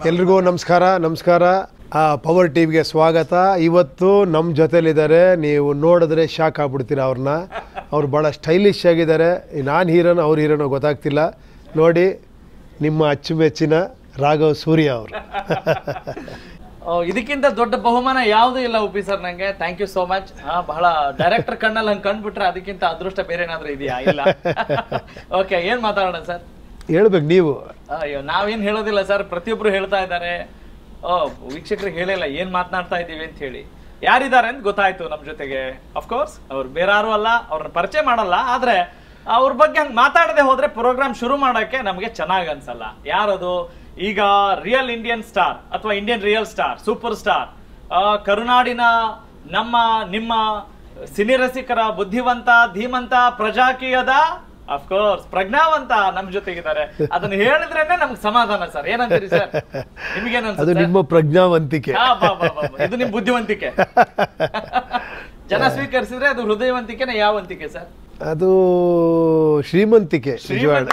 ಎಲ್ರಿಗೂ ನಮಸ್ಕಾರ ನಮಸ್ಕಾರ ಆ, ಪವರ್ ಟಿವಿಗೆ ಸ್ವಾಗತ ಇವತ್ತು ನಮ್ಮ ಜೊತೆಲಿದ್ದಾರೆ ನೀವು ನೋಡಿದ್ರೆ ಶಾಕ್ ಆಗ್ಬಿಡ್ತೀರ ಅವ್ರನ್ನ ಅವ್ರು ಭಾಳ ಸ್ಟೈಲಿಶ್ ಆಗಿದ್ದಾರೆ ನಾನು ಹೀರೋನೋ ಅವ್ರ ಹೀರೋನೋ ಗೊತ್ತಾಗ್ತಿಲ್ಲ ನೋಡಿ ನಿಮ್ಮ ಅಚ್ಚುಮೆಚ್ಚಿನ ರಾಘವ್ ಸೂರ್ಯ ಅವರು ಓ, ಇದಕ್ಕಿಂತ ದೊಡ್ಡ ಬಹುಮಾನ ಯಾವುದೂ ಇಲ್ಲ ಉಪಿ ಸರ್ ನಂಗೆ ಥ್ಯಾಂಕ್ ಯು ಸೋ ಮಚ್ ಬಹಳ ಡೈರೆಕ್ಟರ್ ಕಣ್ಣಲ್ಲಿ ಹಂಗೆ ಕಂಡ್ಬಿಟ್ರೆ ಅದಕ್ಕಿಂತ ಅದೃಷ್ಟ ಬೇರೆ ಏನಾದ್ರೂ ಇದೆಯಾ ಇಲ್ಲ ಓಕೆ ಏನ್ ಮಾತಾಡೋಣ ಸರ್ ಹೇಳ್ಬೇಕು ನೀವು ಅಯ್ಯೋ ನಾವೇನ್ ಹೇಳೋದಿಲ್ಲ ಸರ್ ಪ್ರತಿಯೊಬ್ರು ಹೇಳ್ತಾ ಇದ್ದಾರೆ ಓ ವೀಕ್ಷಕರಿಗೆ ಹೇಳಿಲ್ಲ ಏನ್ ಮಾತನಾಡ್ತಾ ಇದ್ದೀವಿ ಅಂತ ಹೇಳಿ ಯಾರಿದ್ದಾರೆ ಅಂತ ಗೊತ್ತಾಯ್ತು ನಮ್ ಜೊತೆಗೆ ಅಫ್ಕೋರ್ಸ್ ಅವ್ರು ಬೇರೆ ಯಾರು ಅಲ್ಲ ಅವ್ರನ್ನ ಪರಿಚಯ ಮಾಡಲ್ಲ ಆದ್ರೆ ಅವ್ರ ಬಗ್ಗೆ ಹಂಗೆ ಮಾತಾಡದೆ ಹೋದ್ರೆ ಪ್ರೋಗ್ರಾಮ್ ಶುರು ಮಾಡೋಕ್ಕೆ ನಮಗೆ ಚೆನ್ನಾಗಿ ಅನ್ಸಲ್ಲ ಯಾರದು ಈಗ ರಿಯಲ್ ಇಂಡಿಯನ್ ಸ್ಟಾರ್ ಅಥವಾ Indian real star super star ಕರುನಾಡಿನ ನಮ್ಮ ನಿಮ್ಮ ಸಿನಿ ರಸಿಕರ ಬುದ್ಧಿವಂತ ಧೀಮಂತ ಪ್ರಜಾಕೀಯದ ಅಫ್ಕೋರ್ಸ್ ಪ್ರಜ್ಞಾವಂತ ನಮ್ ಜೊತೆಗಿದ್ದಾರೆ ಅದನ್ನ ಹೇಳಿದ್ರೇನೆ ನಮ್ಗೆ ಸಮಾಧಾನ ಸರ್ ಏನಂತೀರಿ ಸರ್ ನಿಮ್ಗೇನ್ ಅದು ಅನ್ಸುತ್ತೆ ನಿಮ್ಮ ಪ್ರಜ್ಞಾವಂತಿಕೆ ಆ, ಬಾ, ಬಾ, ಬಾ, ಬಾ. ಇದು ನಿಮ್ ಬುದ್ಧಿವಂತಿಕೆ ಜನ ಸ್ವೀಕರಿಸಿದ್ರೆ ಅದು ಹೃದಯವಂತಿಕೆನ ಯಾವಂತಿಕೆ ಸರ್ ಅದು ಶ್ರೀಮಂತಿಕೆ ನಿಜವಾಗ್ಲೂ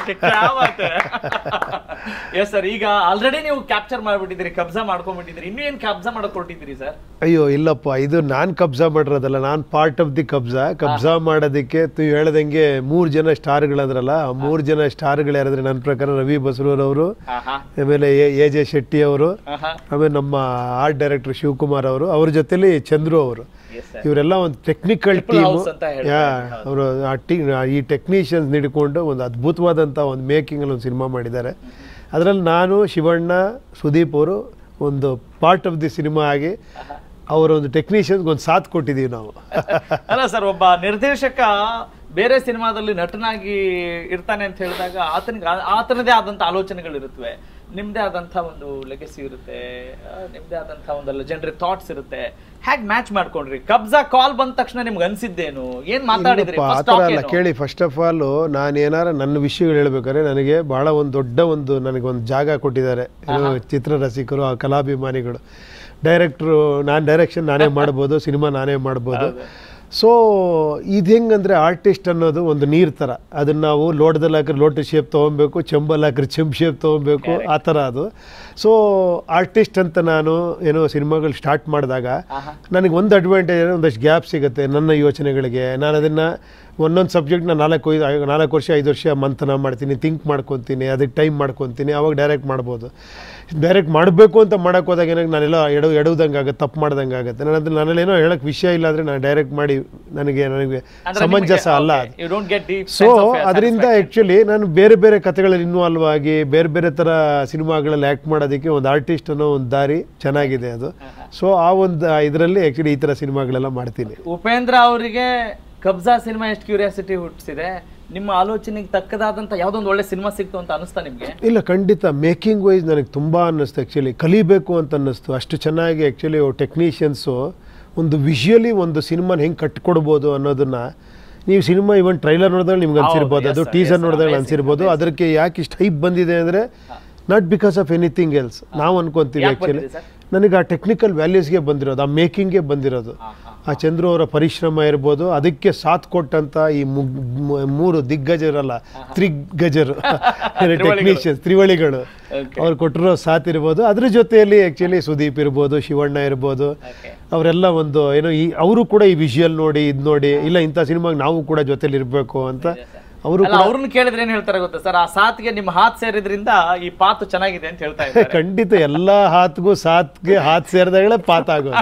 ಎಸ್ ಸರ್ ಈಗ ಆಲ್ರೆಡಿ ನೀವು ಕ್ಯಾಪ್ಚರ್ ಮಾಡ್ಬಿಟ್ಟಿದ್ದೀರಿ ಕಬ್ಜಾ ಮಾಡ್ಕೊಂಡ್ಬಿಟ್ಟಿದ್ದೀರಿ ಇನ್ನೂ ಏನ್ ಕಬ್ಜಾ ಮಾಡಕ್ ಹೊರಟಿದ್ದೀರಿ ಸರ್ ಅಯ್ಯೋ ಇಲ್ಲಪ್ಪ ಇದು ನಾನು ಕಬ್ಜಾ ಮಾಡಿರೋದಲ್ಲ ನಾನು ಪಾರ್ಟ್ ಆಫ್ ದಿ ಕಬ್ಜಾ ಕಬ್ಜಾ ಮಾಡೋದಕ್ಕೆ ನೀವು ಹೇಳ್ದಂಗೆ ಮೂರು ಜನ ಸ್ಟಾರ್ಗಳಂದ್ರಲ್ಲ ಆ ಮೂರು ಜನ ಸ್ಟಾರ್ಗಳು ಯಾರಂದ್ರೆ ನನ್ನ ಪ್ರಕಾರ ರವಿ ಬಸರೂರವರು ಆಹಾ ಆಮೇಲೆ ಎ- ಎ ಜೆ ಶೆಟ್ಟಿ ಅವರು ಆಹಾ ಆಮೇಲೆ ನಮ್ಮ ಆರ್ಟ್ ಡೈರೆಕ್ಟರ್ ಶಿವಕುಮಾರ್ ಅವರು ಅವ್ರ ಜೊತೆಲಿ ಚಂದ್ರು ಅವರು ಎಸ್ ಸರ್ ಇವರೆಲ್ಲ ಒಂದು ಟೆಕ್ನಿಕಲ್ Triple ಟೀಮು house ಅಂತ ಹೇಳ್ತಾರೆ. ಅವರು ಆ ಟೀ ಈ ಟೆಕ್ನಿಷಿಯನ್ಸ್ ಹಿಡ್ಕೊಂಡು ಒಂದು ಅದ್ಭುತವಾದಂಥ ಒಂದು ಮೇಕಿಂಗಲ್ಲಿ ಒಂದು ಸಿನಿಮಾ ಮಾಡಿದ್ದಾರೆ ಅದರಲ್ಲಿ ನಾನು ಶಿವಣ್ಣ ಸುದೀಪ್ ಅವರು ಒಂದು ಪಾರ್ಟ್ ಆಫ್ ದಿ ಸಿನಿಮಾ ಆಗಿ ಅವರ ಒಂದು ಟೆಕ್ನಿಷಿಯನ್ಸ್ಗೆ ಒಂದು ಸಾಥ್ ಕೊಟ್ಟಿದ್ದೀವಿ ನಾವು ಅಲ್ಲ ಸರ್ ಒಬ್ಬ ನಿರ್ದೇಶಕ ಬೇರೆ ಸಿನಿಮಾದಲ್ಲಿ ನಟನಾಗಿ ಇರ್ತಾನೆ ಅಂತ ಹೇಳಿದಾಗ ಆತನಿಗೆ ಆ- ಆತನದೇ ಆದಂತ ಆಲೋಚನೆಗಳಿರುತ್ತವೆ ನಿಮ್ದೇ ಆದಂತ ಒಂದು ಲೆಗಸಿ ಇರುತ್ತೆ ಆ, ನಿಮ್ದೇ ಆದಂತ ಒಂದು ಲೆಜೆಂಡ್ರಿ ಥಾಟ್ಸ್ ಇರುತ್ತೆ ಹೇಗ್ ಮ್ಯಾಚ್ ಮಾಡ್ಕೊಂಡ್ರಿ ಕಬ್ಜಾ ಕಾಲ್ ಬಂದ ತಕ್ಷಣ ನಿಮ್ಗೆ ಅನ್ಸಿದ್ದೇನು ಏನ್ ಮಾತಾಡಿದ್ರಿ ಇಲ್ಲಪ್ಪ, ಆ First ಥರ talk ಅಲ್ಲ ಏನು? ಕೇಳಿ ಫಸ್ಟ್ ಆಫ್ ಆಲ್ ನಾನು ಏನಾರ ನನ್ನ ವಿಷಯಗಳು ಹೇಳ್ಬೇಕಾದ್ರೆ ನನಗೆ ಬಹಳ ಒಂದು ದೊಡ್ಡ ಒಂದು ನನಗೆ ಒಂದು ಜಾಗ ಕೊಟ್ಟಿದ್ದಾರೆ ಏನು ಚಿತ್ರ ರಸಿಕರು ಆ ಕಲಾಭಿಮಾನಿಗಳು ಡೈರೆಕ್ಟ್ರು ನಾನು ಡೈರೆಕ್ಷನ್ ನಾನೇ ಮಾಡ್ಬೋದು ಸಿನಿಮಾ ನಾನೇ ಮಾಡ್ಬೋದು ಸೊ ಇದು ಹೆಂಗಂದ್ರೆ ಆರ್ಟಿಸ್ಟ್ ಅನ್ನೋದು ಒಂದು ನೀರು ಥರ ಅದನ್ನ ನಾವು ಲೋಟದಲ್ಲಿ ಹಾಕಿದ್ರೆ ಲೋಟ ಶೇಪ್ ತೊಗೊಬೇಕು ಚೆಂಬಲ್ಲಿ ಹಾಕಿದ್ರೆ ಚೆಂಬ್ ಶೇಪ್ ತೊಗೊಬೇಕು ಆ ಥರ ಅದು ಸೊ ಆರ್ಟಿಸ್ಟ್ ಅಂತ ನಾನು ಏನೋ ಸಿನಿಮಾಗಳು ಸ್ಟಾರ್ಟ್ ಮಾಡಿದಾಗ ಆಹಾ. ನನಗೆ ಒಂದು ಅಡ್ವಾಂಟೇಜ್ ಅಂದರೆ ಒಂದಷ್ಟು ಗ್ಯಾಪ್ ಸಿಗುತ್ತೆ ನನ್ನ ಯೋಚನೆಗಳಿಗೆ ನಾನು ಅದನ್ನು ಒಂದೊಂದು ಸಬ್ಜೆಕ್ಟ್ನ ನಾಲ್ಕು ಐದು ಐ- ನಾಲ್ಕು ವರ್ಷ ಐದು ವರ್ಷ ಮಂಥನ ಮಾಡ್ತೀನಿ ಥಿಂಕ್ ಮಾಡ್ಕೊತೀನಿ ಅದಕ್ಕೆ ಟೈಮ್ ಮಾಡ್ಕೊತೀನಿ ಅವಾಗ ಡೈರೆಕ್ಟ್ ಮಾಡ್ಬೋದು ಡೈರೆಕ್ಟ್ ಮಾಡಬೇಕು ಅಂತ ಮಾಡೋಕೆ ಹೋದಾಗ ಏನಾಗ ನಾನೆಲ್ಲ ಎಡ ಎಡವ್ದಂಗೆ ಆಗುತ್ತೆ ತಪ್ಪು ಮಾಡ್ದಂಗೆ ಆಗುತ್ತೆ ನಾನು ಅದ್ರ ನನ್ನಲ್ಲೇನೋ ಹೇಳೋಕ್ಕೆ ವಿಷಯ ಇಲ್ಲ ಅಂದರೆ ನಾನು ಡೈರೆಕ್ಟ್ ಮಾಡಿ ನನಗೆ ನನಗೆ ಅಂದ್ರೆ ಸಮಂಜಸ ನಿಮ್ಗೆ- ಅಲ್ಲ okay, ಅದು you don't get deep so sense of ಅದರಿಂದ satisfaction. ಆ್ಯಕ್ಚುಲಿ ನಾನು ಬೇರೆ ಬೇರೆ ಕಥೆಗಳಲ್ಲಿ ಇನ್ವಾಲ್ವ್ ಆಗಿ ಬೇರೆ ಬೇರೆ ಥರ ಸಿನಿಮಾಗಳಲ್ಲಿ ಆ್ಯಕ್ಟ್ ಮಾಡೋದಕ್ಕೆ ಒಂದು ಆರ್ಟಿಸ್ಟ್ ಅನ್ನೋ ಒಂದು ದಾರಿ ಚೆನ್ನಾಗಿದೆ ಅದು ಸೊ ಆ ಒಂದು ಇದರಲ್ಲಿ ಆ್ಯಕ್ಚುಲಿ ಈ ಥರ ಸಿನಿಮಾಗಳೆಲ್ಲ ಮಾಡ್ತೀನಿ ಉಪೇಂದ್ರ ಅವರಿಗೆ ಕಬ್ಜಾ ಸಿನಿಮಾ ಎಷ್ಟು ಕ್ಯೂರಿಯಾಸಿಟಿ ಹುಟ್ಟಿಸಿದೆ ನಿಮ್ಮ ಆಲೋಚನೆಗೆ ತಕ್ಕದಾದಂತ ಯಾವ್ದೋ ಒಂದು ಒಳ್ಳೆ ಸಿನಿಮಾ ಸಿಕ್ತು ಅಂತ ಅನಿಸ್ತಾ ನಿಮ್ಗೆ ಇಲ್ಲ ಖಂಡಿತ ಮೇಕಿಂಗ್ ವೈಸ್ ನನಗೆ ತುಂಬ ಅನ್ನಿಸ್ತು ಆ್ಯಕ್ಚುಲಿ ಕಲಿಬೇಕು ಅಂತ ಅನ್ನಿಸ್ತು ಅಷ್ಟು ಚೆನ್ನಾಗಿ ಆ್ಯಕ್ಚುಲಿ ಟೆಕ್ನಿಷಿಯನ್ಸು ಒಂದು ವಿಷುವಲಿ ಒಂದು ಸಿನಿಮಾನ ಹೆಂಗೆ ಕಟ್ಕೊಡ್ಬೋದು ಅನ್ನೋದನ್ನ ನೀವು ಸಿನಿಮಾ ಇವನ್ ಟ್ರೈಲರ್ ನೋಡಿದಾಗ ನಿಮ್ಗೆ ಹೌದು, ಅನ್ಸಿರ್ಬೋದು yes ಅದು sir, ಟೀಸರ್ yes sir, ನೋಡಿದಾಗ amazing, ಅನ್ಸಿರ್ಬೋದು ಅದಕ್ಕೆ ಯಾಕೆ ಇಷ್ಟು ಹೈಪ್ ಬಂದಿದೆ ಅಂದರೆ not because of anything else ನಾವು ಅನ್ಕೊಂತೀವಿ ಯಾಕ್ ಆ್ಯಕ್ಚುಲಿ ಬಂದಿದೆ sir? ನನಗೆ ಆ ಟೆಕ್ನಿಕಲ್ ವ್ಯಾಲ್ಯೂಸ್ಗೆ ಬಂದಿರೋದು ಆ ಮೇಕಿಂಗ್ಗೆ ಬಂದಿರೋದು ಆ ಚಂದ್ರು ಅವರ ಪರಿಶ್ರಮ ಇರ್ಬೋದು ಅದಕ್ಕೆ ಸಾಥ್ ಕೊಟ್ಟಂತ ಈ ಮುಗ್- ಮು- ಮೂರು ದಿಗ್ಗಜರಲ್ಲ ತ್ರಿಗ್ಗಜರು ಟೆಕ್ನಿಷಿಯನ್ಸ್ ತ್ರಿವಳಿಗಳು Okay. ಅವ್ರು ಕೊಟ್ಟಿರೋ ಸಾಥ್ ಇರ್ಬೋದು ಅದ್ರ ಜೊತೆಯಲ್ಲಿ ಆ್ಯಕ್ಚುಲಿ ಸುದೀಪ್ ಇರ್ಬೋದು ಶಿವಣ್ಣ ಇರ್ಬೋದು Okay. ಅವರೆಲ್ಲ ಒಂದು ಏನೋ ಈ ಅವರು ಕೂಡ ಈ ವಿಷುವಲ್ ನೋಡಿ ಇದು ನೋಡಿ ಇಲ್ಲ ಇಂಥ ಸಿನಿಮಾಗೆ ನಾವು ಕೂಡ ಜೊತೆಲಿ ಇರಬೇಕು ಅಂತ ಅವರು ಅಲ್ಲ ಅವ್ರನ್ನ ಕೇಳಿದ್ರೆ ಏನ್ ಹೇಳ್ತಾರೆ ಗೊತ್ತಾ ಸರ್ ಆ ಸಾತ್ಗೆ ನಿಮ್ಮ ಹಾತ್ ಸೇರಿದ್ರಿಂದ ಈ ಪಾತು ಚೆನ್ನಾಗಿದೆ ಅಂತ ಹೇಳ್ತಾ ಇದ್ದಾರೆ ಖಂಡಿತ ಎಲ್ಲ ಹಾತ್ಗೂ ಸಾತ್ಗೆ ಹಾತ್ ಸೇರಿದಾಗಲೇ ಪಾತ್ ಆಗೋದು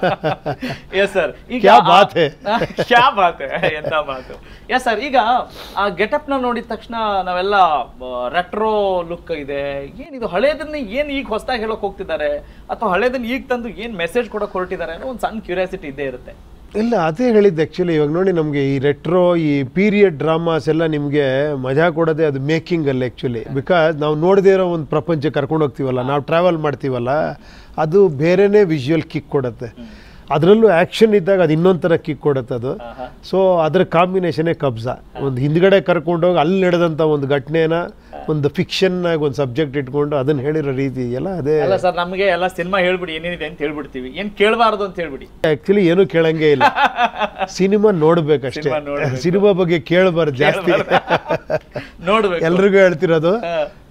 ಎಸ್ ಸರ್ ಈಗ ಕ್ಯಾ ಆ- ಬಾತ್ ಹೈ. ಕ್ಯಾ ಬಾತ್ ಹೈ, ಎಂತ ಮಾತು ಎಸ್ ಸರ್ ಈಗ ಆ ಗೆಟಪ್ ನ ನೋಡಿದ ತಕ್ಷಣ ನಾವೆಲ್ಲ ರೆಟ್ರೋ ಲುಕ್ ಇದೆ ಏನಿದು ಹಳೇದನ್ನ ಏನ್ ಈಗ ಹೊಸದಾಗಿ ಹೇಳಕ್ ಹೋಗ್ತಿದ್ದಾರೆ ಅಥವಾ ಹಳೇದನ್ನ ಈಗ ತಂದು ಏನ್ ಮೆಸೇಜ್ ಕೊಡಕ್ ಹೊರಟಿದ್ದಾರೆ ಅನ್ನೋ ಒಂದು ಸಣ್ಣ ಕ್ಯೂರಿಯಾಸಿಟಿ ಇದ್ದೇ ಇರುತ್ತೆ ಇಲ್ಲ ಅದೇ ಹೇಳಿದ್ದು ಆ್ಯಕ್ಚುಲಿ ಇವಾಗ ನೋಡಿ ನಮಗೆ ಈ ರೆಟ್ರೋ ಈ ಪೀರಿಯಡ್ ಡ್ರಾಮಾಸ್ ಎಲ್ಲ ನಿಮಗೆ ಮಜಾ ಕೊಡೋದೇ ಅದು ಮೇಕಿಂಗಲ್ಲಿ ಆ್ಯಕ್ಚುಲಿ ಬಿಕಾಸ್ ನಾವು ನೋಡದೇ ಇರೋ ಒಂದು ಪ್ರಪಂಚ ಕರ್ಕೊಂಡು ಹೋಗ್ತೀವಲ್ಲ ನಾವು ಟ್ರಾವೆಲ್ ಮಾಡ್ತೀವಲ್ಲ ಅದು ಬೇರೆನೇ ವಿಜುವಲ್ ಕಿಕ್ ಕೊಡುತ್ತೆ ಅದರಲ್ಲೂ ಆ್ಯಕ್ಷನ್ ಇದ್ದಾಗ ಅದು ಇನ್ನೊಂದು ಥರ ಕಿಕ್ ಕೊಡುತ್ತೆ ಅದು ಸೊ ಅದರ ಕಾಂಬಿನೇಷನೇ ಕಬ್ಜಾ ಒಂದು ಹಿಂದ್ಗಡೆ ಕರ್ಕೊಂಡೋಗಿ ಅಲ್ಲಿ ನಡೆದಂಥ ಒಂದು ಘಟನೆನ ಒಂದು ಫಿಕ್ಷನ್ ಆಗಿ ಒಂದು ಸಬ್ಜೆಕ್ಟ್ ಇಟ್ಕೊಂಡು ಅದನ್ನ ಹೇಳಿರೋ ರೀತಿ ಎಲ್ಲ ಅದೇ ಅಲ್ಲ ಸರ್ ನಮಗೆ ಎಲ್ಲ ಸಿನಿಮಾ ಹೇಳ್ಬಿಡಿ ಏನೇನಿದೆ ಅಂತ ಹೇಳ್ಬಿಡ್ತೀವಿ ಏನ್ ಕೇಳಬಾರ್ದು ಅಂತ ಹೇಳ್ಬಿಡಿ ಆಕ್ಚುಲಿ ಏನೂ ಕೇಳಂಗೇ ಇಲ್ಲ ಸಿನಿಮಾ ನೋಡ್ಬೇಕಷ್ಟೇ ಸಿನಿಮಾ ನೋಡ್ಬೇಕು. ಸಿನಿಮಾ ಬಗ್ಗೆ ಕೇಳಬಾರ್ದು ಜಾಸ್ತಿ ನೋಡ್ಬೇಕು ಎಲ್ರಿಗೂ ಹೇಳ್ತಿರೋದು ಹಾ.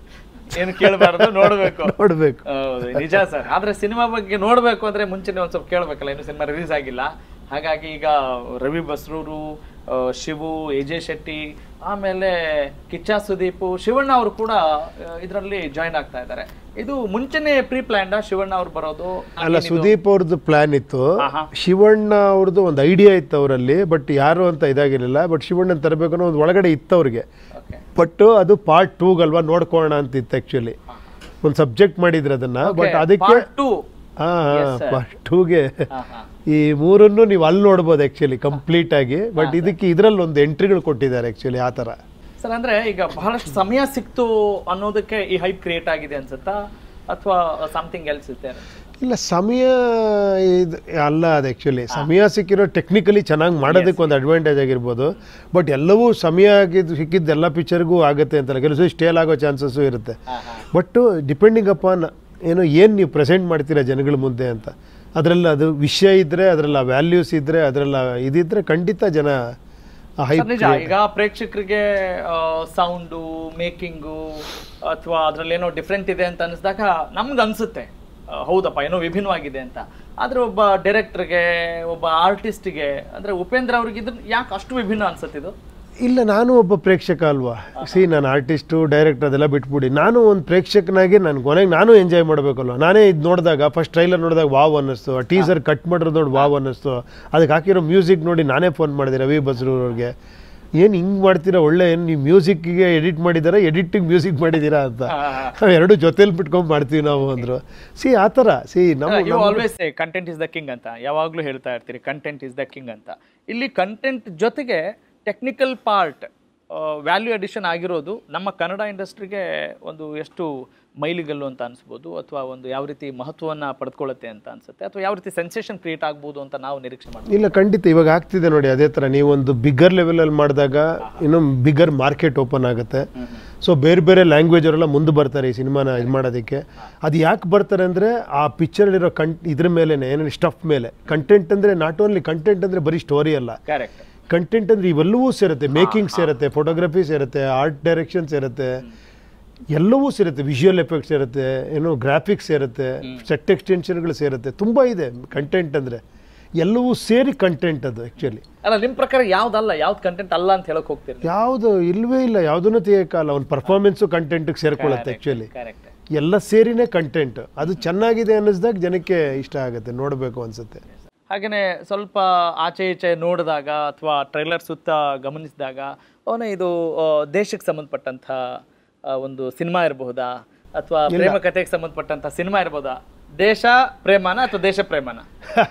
ಏನು ಕೇಳಬಾರ್ದು ನೋಡ್ಬೇಕು ನೋಡ್ಬೇಕು ಹೌದು ನಿಜ ಸರ್ ಆದ್ರೆ ಸಿನಿಮಾ ಬಗ್ಗೆ ನೋಡ್ಬೇಕು ಅಂದ್ರೆ ಮುಂಚೆನೆ ಒಂದ್ ಸ್ವಲ್ಪ ಕೇಳ್ಬೇಕಲ್ಲ ಇನ್ನು ಸಿನಿಮಾ ರಿಲೀಸ್ ಆಗಿಲ್ಲ ಹಾಗಾಗಿ ಈಗ ರವಿ ಬಸ್ರೂರು ಆ, ಶಿವು ಎಜೆ ಶೆಟ್ಟಿ ಆಮೇಲೆ ಕಿಚ್ಚ ಸುದೀಪ್ ಶಿವಣ್ಣ ಅವರು ಕೂಡ ಇದರಲ್ಲಿ ಜಾಯಿನ್ ಆಗ್ತಾ ಇದ್ದಾರೆ ಇದು ಮುಂಚೆನೆ ಪ್ರೀ ಪ್ಲಾನ್ಡ್ ಶಿವಣ್ಣ ಅವ್ರು ಬರೋದು ಅಲ್ಲ ಸುದೀಪ್ ಅವ್ರದ್ದು ಪ್ಲಾನ್ ಇತ್ತು ಆಹಾ. ಶಿವಣ್ಣ ಅವ್ರದ್ದು ಒಂದು ಐಡಿಯಾ ಇತ್ತು ಅವರಲ್ಲಿ ಬಟ್ ಯಾರು ಅಂತ ಇದಾಗಿರಲಿಲ್ಲ ಬಟ್ ಶಿವಣ್ಣನ ತರಬೇಕು ಅನ್ನೋ ಒಂದು ಒಳಗಡೆ ಇತ್ತು ಅವ್ರಿಗೆ ಓಕೆ ಬಟ್ ಅದು ಪಾರ್ಟ್ ಟೂಗಲ್ವಾ ನೋಡ್ಕೋಣ ಅಂತ ಇತ್ತು ಆ್ಯಕ್ಚುಲಿ ಒಂದು ಸಬ್ಜೆಕ್ಟ್ ಮಾಡಿದ್ರು ಅದನ್ನ ಬಟ್ ಅದಕ್ಕೆ ಟು ಹಾ Yes, sir. ಪಾರ್ಟ್ ಟೂಗೆ ಹಾ ಹಾ ಈ ಮೂರನ್ನು ನೀವು ಅಲ್ಲಿ ನೋಡ್ಬೋದು ಆ್ಯಕ್ಚುಲಿ ಕಂಪ್ಲೀಟ್ ಆಗಿ ಬಟ್ ಇದಕ್ಕೆ ಇದರಲ್ಲಿ ಒಂದು ಎಂಟ್ರಿಗಳು ಕೊಟ್ಟಿದ್ದಾರೆ ಆ್ಯಕ್ಚುಲಿ ಆ ಥರ ಸರ್ ಅಂದ್ರೆ ಈಗ ಬಹಳಷ್ಟು ಸಮಯ ಸಿಕ್ತು ಅನ್ನೋದಕ್ಕೆ ಈ ಹೈಪ್ ಕ್ರಿಯೇಟ್ ಆಗಿದೆ ಅನ್ಸುತ್ತಾ ಅಥವಾ ಸಮಥಿಂಗ್ ಎಲ್ಸ್ ಇದೆ ಇಲ್ಲ ಸಮಯ ಇದು ಅಲ್ಲ ಅದು ಆ್ಯಕ್ಚುಲಿ ಸಮಯ ಸಿಕ್ಕಿರೋ ಟೆಕ್ನಿಕಲಿ ಚೆನ್ನಾಗಿ ಮಾಡೋದಕ್ಕೆ ಒಂದು ಅಡ್ವಾಂಟೇಜ್ ಆಗಿರ್ಬೋದು ಬಟ್ ಎಲ್ಲವೂ ಸಮಯ ಆಗಿದ್ದು ಸಿಕ್ಕಿದ್ದು ಎಲ್ಲ ಪಿಕ್ಚರ್ಗೂ ಆಗುತ್ತೆ ಅಂತಲ್ಲ ಕೆಲವು ಸ್ಟೇಲ್ ಆಗೋ ಚಾನ್ಸಸ್ಸು ಇರುತ್ತೆ ಬಟ್ ಡಿಪೆಂಡಿಂಗ್ ಅಪಾನ್ ಏನು ಏನು ನೀವು ಪ್ರೆಸೆಂಟ್ ಮಾಡ್ತೀರಾ ಜನಗಳ ಮುಂದೆ ಅಂತ ಅದರಲ್ಲಿ ಅದು ವಿಷಯ ಇದ್ದರೆ ಅದರಲ್ಲಿ ಆ ವ್ಯಾಲ್ಯೂಸ್ ಇದ್ದರೆ ಅದರಲ್ಲಿ ಆ ಇದಿದ್ರೆ ಖಂಡಿತ ಜನ ಆ ಸರ್, ಹೈಪ್ ನಿಜ ಈಗ ಪ್ರೇಕ್ಷಕರಿಗೆ ಸೌಂಡು ಮೇಕಿಂಗು ಅಥವಾ ಅದ್ರಲ್ಲಿ ಏನೋ ಡಿಫ್ರೆಂಟ್ ಇದೆ ಅಂತ ಅನಿಸಿದಾಗ ನಮ್ಗೆ ಅನ್ಸುತ್ತೆ ಆ, ಹೌದಪ್ಪ ಏನೋ ವಿಭಿನ್ನವಾಗಿದೆ ಅಂತ ಆದ್ರೆ ಒಬ್ಬ ಡೈರೆಕ್ಟರ್ಗೆ ಒಬ್ಬ ಆರ್ಟಿಸ್ಟ್ಗೆ ಅಂದ್ರೆ ಉಪೇಂದ್ರ ಅವ್ರಿಗೆ ಇದ್ರ ಯಾಕೆ ಅಷ್ಟು ವಿಭಿನ್ನ ಅನ್ಸುತ್ತೆ ಇದು ಇಲ್ಲ ನಾನು ಒಬ್ಬ ಪ್ರೇಕ್ಷಕ ಅಲ್ವಾ ಸಿ ನಾನು ಆರ್ಟಿಸ್ಟು ಡೈರೆಕ್ಟರ್ ಅದೆಲ್ಲ ಬಿಟ್ಬಿಡಿ ನಾನು ಒಂದು ಪ್ರೇಕ್ಷಕನಾಗಿ ನಾನು ಕೊನೆಗೆ ನಾನು ಎಂಜಾಯ್ ಮಾಡಬೇಕಲ್ವ ನಾನೇ ಇದು ನೋಡಿದಾಗ ಫಸ್ಟ್ ಟ್ರೈಲರ್ ನೋಡಿದಾಗ ವಾವ್ ಅನ್ನಿಸ್ತು ಆ ಟೀಸರ್ ಕಟ್ ಮಾಡಿರೋದು ನೋಡಿ ವಾವ್ ಅನ್ನಿಸ್ತು ಅದಕ್ಕೆ ಹಾಕಿರೋ ಮ್ಯೂಸಿಕ್ ನೋಡಿ ನಾನೇ ಫೋನ್ ಮಾಡಿದೆ ರವಿ ಬಸ್ರೂರವ್ರಿಗೆ ಏನು ಹಿಂಗೆ ಮಾಡ್ತೀರಾ ಒಳ್ಳೆ ಏನು ನೀವು ಮ್ಯೂಸಿಕ್ಗೆ ಎಡಿಟ್ ಮಾಡಿದ್ದೀರಾ ಎಡಿಟಿಂಗ್ ಮ್ಯೂಸಿಕ್ ಮಾಡಿದ್ದೀರಾ ಅಂತ ನಾವು ಎರಡು ಜೊತೆಲಿ ಬಿಟ್ಕೊಂಡು ಮಾಡ್ತೀವಿ ನಾವು ಅಂದರು ಸಿ ಆ ಥರ ಸಿ ನಮ್ಮ you always content is the king ಅಂತ ಯಾವಾಗಲೂ ಹೇಳ್ತಾ ಇರ್ತೀರಿ ಕಂಟೆಂಟ್ ಇಸ್ ದ ಕಿಂಗ್ ಅಂತ ಇಲ್ಲಿ ಕಂಟೆಂಟ್ ಜೊತೆಗೆ ಟೆಕ್ನಿಕಲ್ ಪಾರ್ಟ್ ವ್ಯಾಲ್ಯೂ ಅಡಿಷನ್ ಆಗಿರೋದು ನಮ್ಮ ಕನ್ನಡ ಇಂಡಸ್ಟ್ರಿಗೆ ಒಂದು ಎಷ್ಟು ಮೈಲಿಗಲ್ಲು ಅಂತ ಅನ್ಸ್ಬೋದು ಅಥವಾ ಒಂದು ಯಾವ ರೀತಿ ಮಹತ್ವವನ್ನು ಪಡೆದುಕೊಳ್ಳುತ್ತೆ ಅಂತ ಅನ್ಸುತ್ತೆ ಅಥವಾ ಯಾವ ರೀತಿ ಸೆನ್ಸೇಷನ್ ಕ್ರಿಯೇಟ್ ಆಗ್ಬೋದು ಅಂತ ನಾವು ನಿರೀಕ್ಷೆ ಮಾಡ್ತೀವಿ ಇಲ್ಲ ಖಂಡಿತ ಇವಾಗ ಆಗ್ತಿದೆ ನೋಡಿ ಅದೇ ಥರ ನೀವೊಂದು ಬಿಗ್ಗರ್ ಲೆವೆಲಲ್ಲಿ ಮಾಡಿದಾಗ ಇನ್ನೂ ಬಿಗ್ಗರ್ ಮಾರ್ಕೆಟ್ ಓಪನ್ ಆಗುತ್ತೆ ಸೊ ಬೇರೆ ಬೇರೆ ಲ್ಯಾಂಗ್ವೇಜ್ ಅವರೆಲ್ಲ ಮುಂದೆ ಬರ್ತಾರೆ ಈ ಸಿನಿಮಾನ ಇದು ಮಾಡೋದಕ್ಕೆ ಅದು ಯಾಕೆ ಬರ್ತಾರೆ ಅಂದರೆ ಆ ಪಿಕ್ಚರಲ್ಲಿರೋ ಕಂ ಇದ್ರ ಮೇಲೆ ಏನೇನು ಸ್ಟಫ್ ಮೇಲೆ ಕಂಟೆಂಟ್ ಅಂದರೆ ನಾಟ್ ಓನ್ಲಿ ಕಂಟೆಂಟ್ ಅಂದರೆ ಬರೀ ಸ್ಟೋರಿ ಅಲ್ಲ ಕರೆಕ್ಟ್ ಕಂಟೆಂಟ್ ಅಂದರೆ ಇವೆಲ್ಲವೂ ಸೇರುತ್ತೆ ಮೇಕಿಂಗ್ ಸೇರುತ್ತೆ ಫೋಟೋಗ್ರಫಿ ಸೇರುತ್ತೆ ಆರ್ಟ್ ಡೈರೆಕ್ಷನ್ ಸೇರುತ್ತೆ ಎಲ್ಲವೂ ಸೇರುತ್ತೆ ವಿಜುವಲ್ ಎಫೆಕ್ಟ್ಸ್ ಇರುತ್ತೆ ಏನು ಗ್ರಾಫಿಕ್ಸ್ ಸೇರುತ್ತೆ ಸೆಟ್ ಎಕ್ಸ್ಟೆನ್ಷನ್ಗಳು ಸೇರುತ್ತೆ ತುಂಬ ಇದೆ ಕಂಟೆಂಟ್ ಅಂದರೆ ಎಲ್ಲವೂ ಸೇರಿ ಕಂಟೆಂಟ್ ಅದು ಆ್ಯಕ್ಚುಲಿ ಅಲ್ಲ ನಿಮ್ಮ ಪ್ರಕಾರ ಯಾವ್ದಲ್ಲ ಯಾವ್ದು ಕಂಟೆಂಟ್ ಅಲ್ಲ ಅಂತ ಹೇಳಕ್ ಹೋಗ್ತೀರಿ ಯಾವುದು ಇಲ್ವೇ ಇಲ್ಲ ಯಾವುದನ್ನು ತೆಗಿಯೋಕ್ಕಲ್ಲ ಅವ್ನ ಪರ್ಫಾರ್ಮೆನ್ಸು ಕಂಟೆಂಟ್ಗೆ ಸೇರ್ಕೊಳ್ಳುತ್ತೆ ಆ್ಯಕ್ಚುಲಿ ಕರೆಕ್ಟ್ ಎಲ್ಲ ಸೇರಿನೇ ಕಂಟೆಂಟ್ ಅದು ಚೆನ್ನಾಗಿದೆ ಅನ್ನಿಸ್ದಾಗ ಜನಕ್ಕೆ ಇಷ್ಟ ಆಗುತ್ತೆ ನೋಡಬೇಕು ಅನ್ಸುತ್ತೆ ಹಾಗೆಯೇ ಸ್ವಲ್ಪ ಆಚೆ ಈಚೆ ನೋಡಿದಾಗ ಅಥವಾ ಟ್ರೈಲರ್ ಸುತ್ತ ಗಮನಿಸಿದಾಗ ಅವನ ಇದು ಆ, ದೇಶಕ್ಕೆ ಸಂಬಂಧಪಟ್ಟಂಥ ಆ, ಒಂದು ಸಿನಿಮಾ ಇರಬಹುದಾ ಅಥವಾ ಪ್ರೇಮ ಕಥೆಗೆ ಸಂಬಂಧಪಟ್ಟಂಥ ಸಿನಿಮಾ ಇರ್ಬೋದಾ ದೇಶ ಪ್ರೇಮನ ಅಥವಾ ದೇಶ ಪ್ರೇಮನ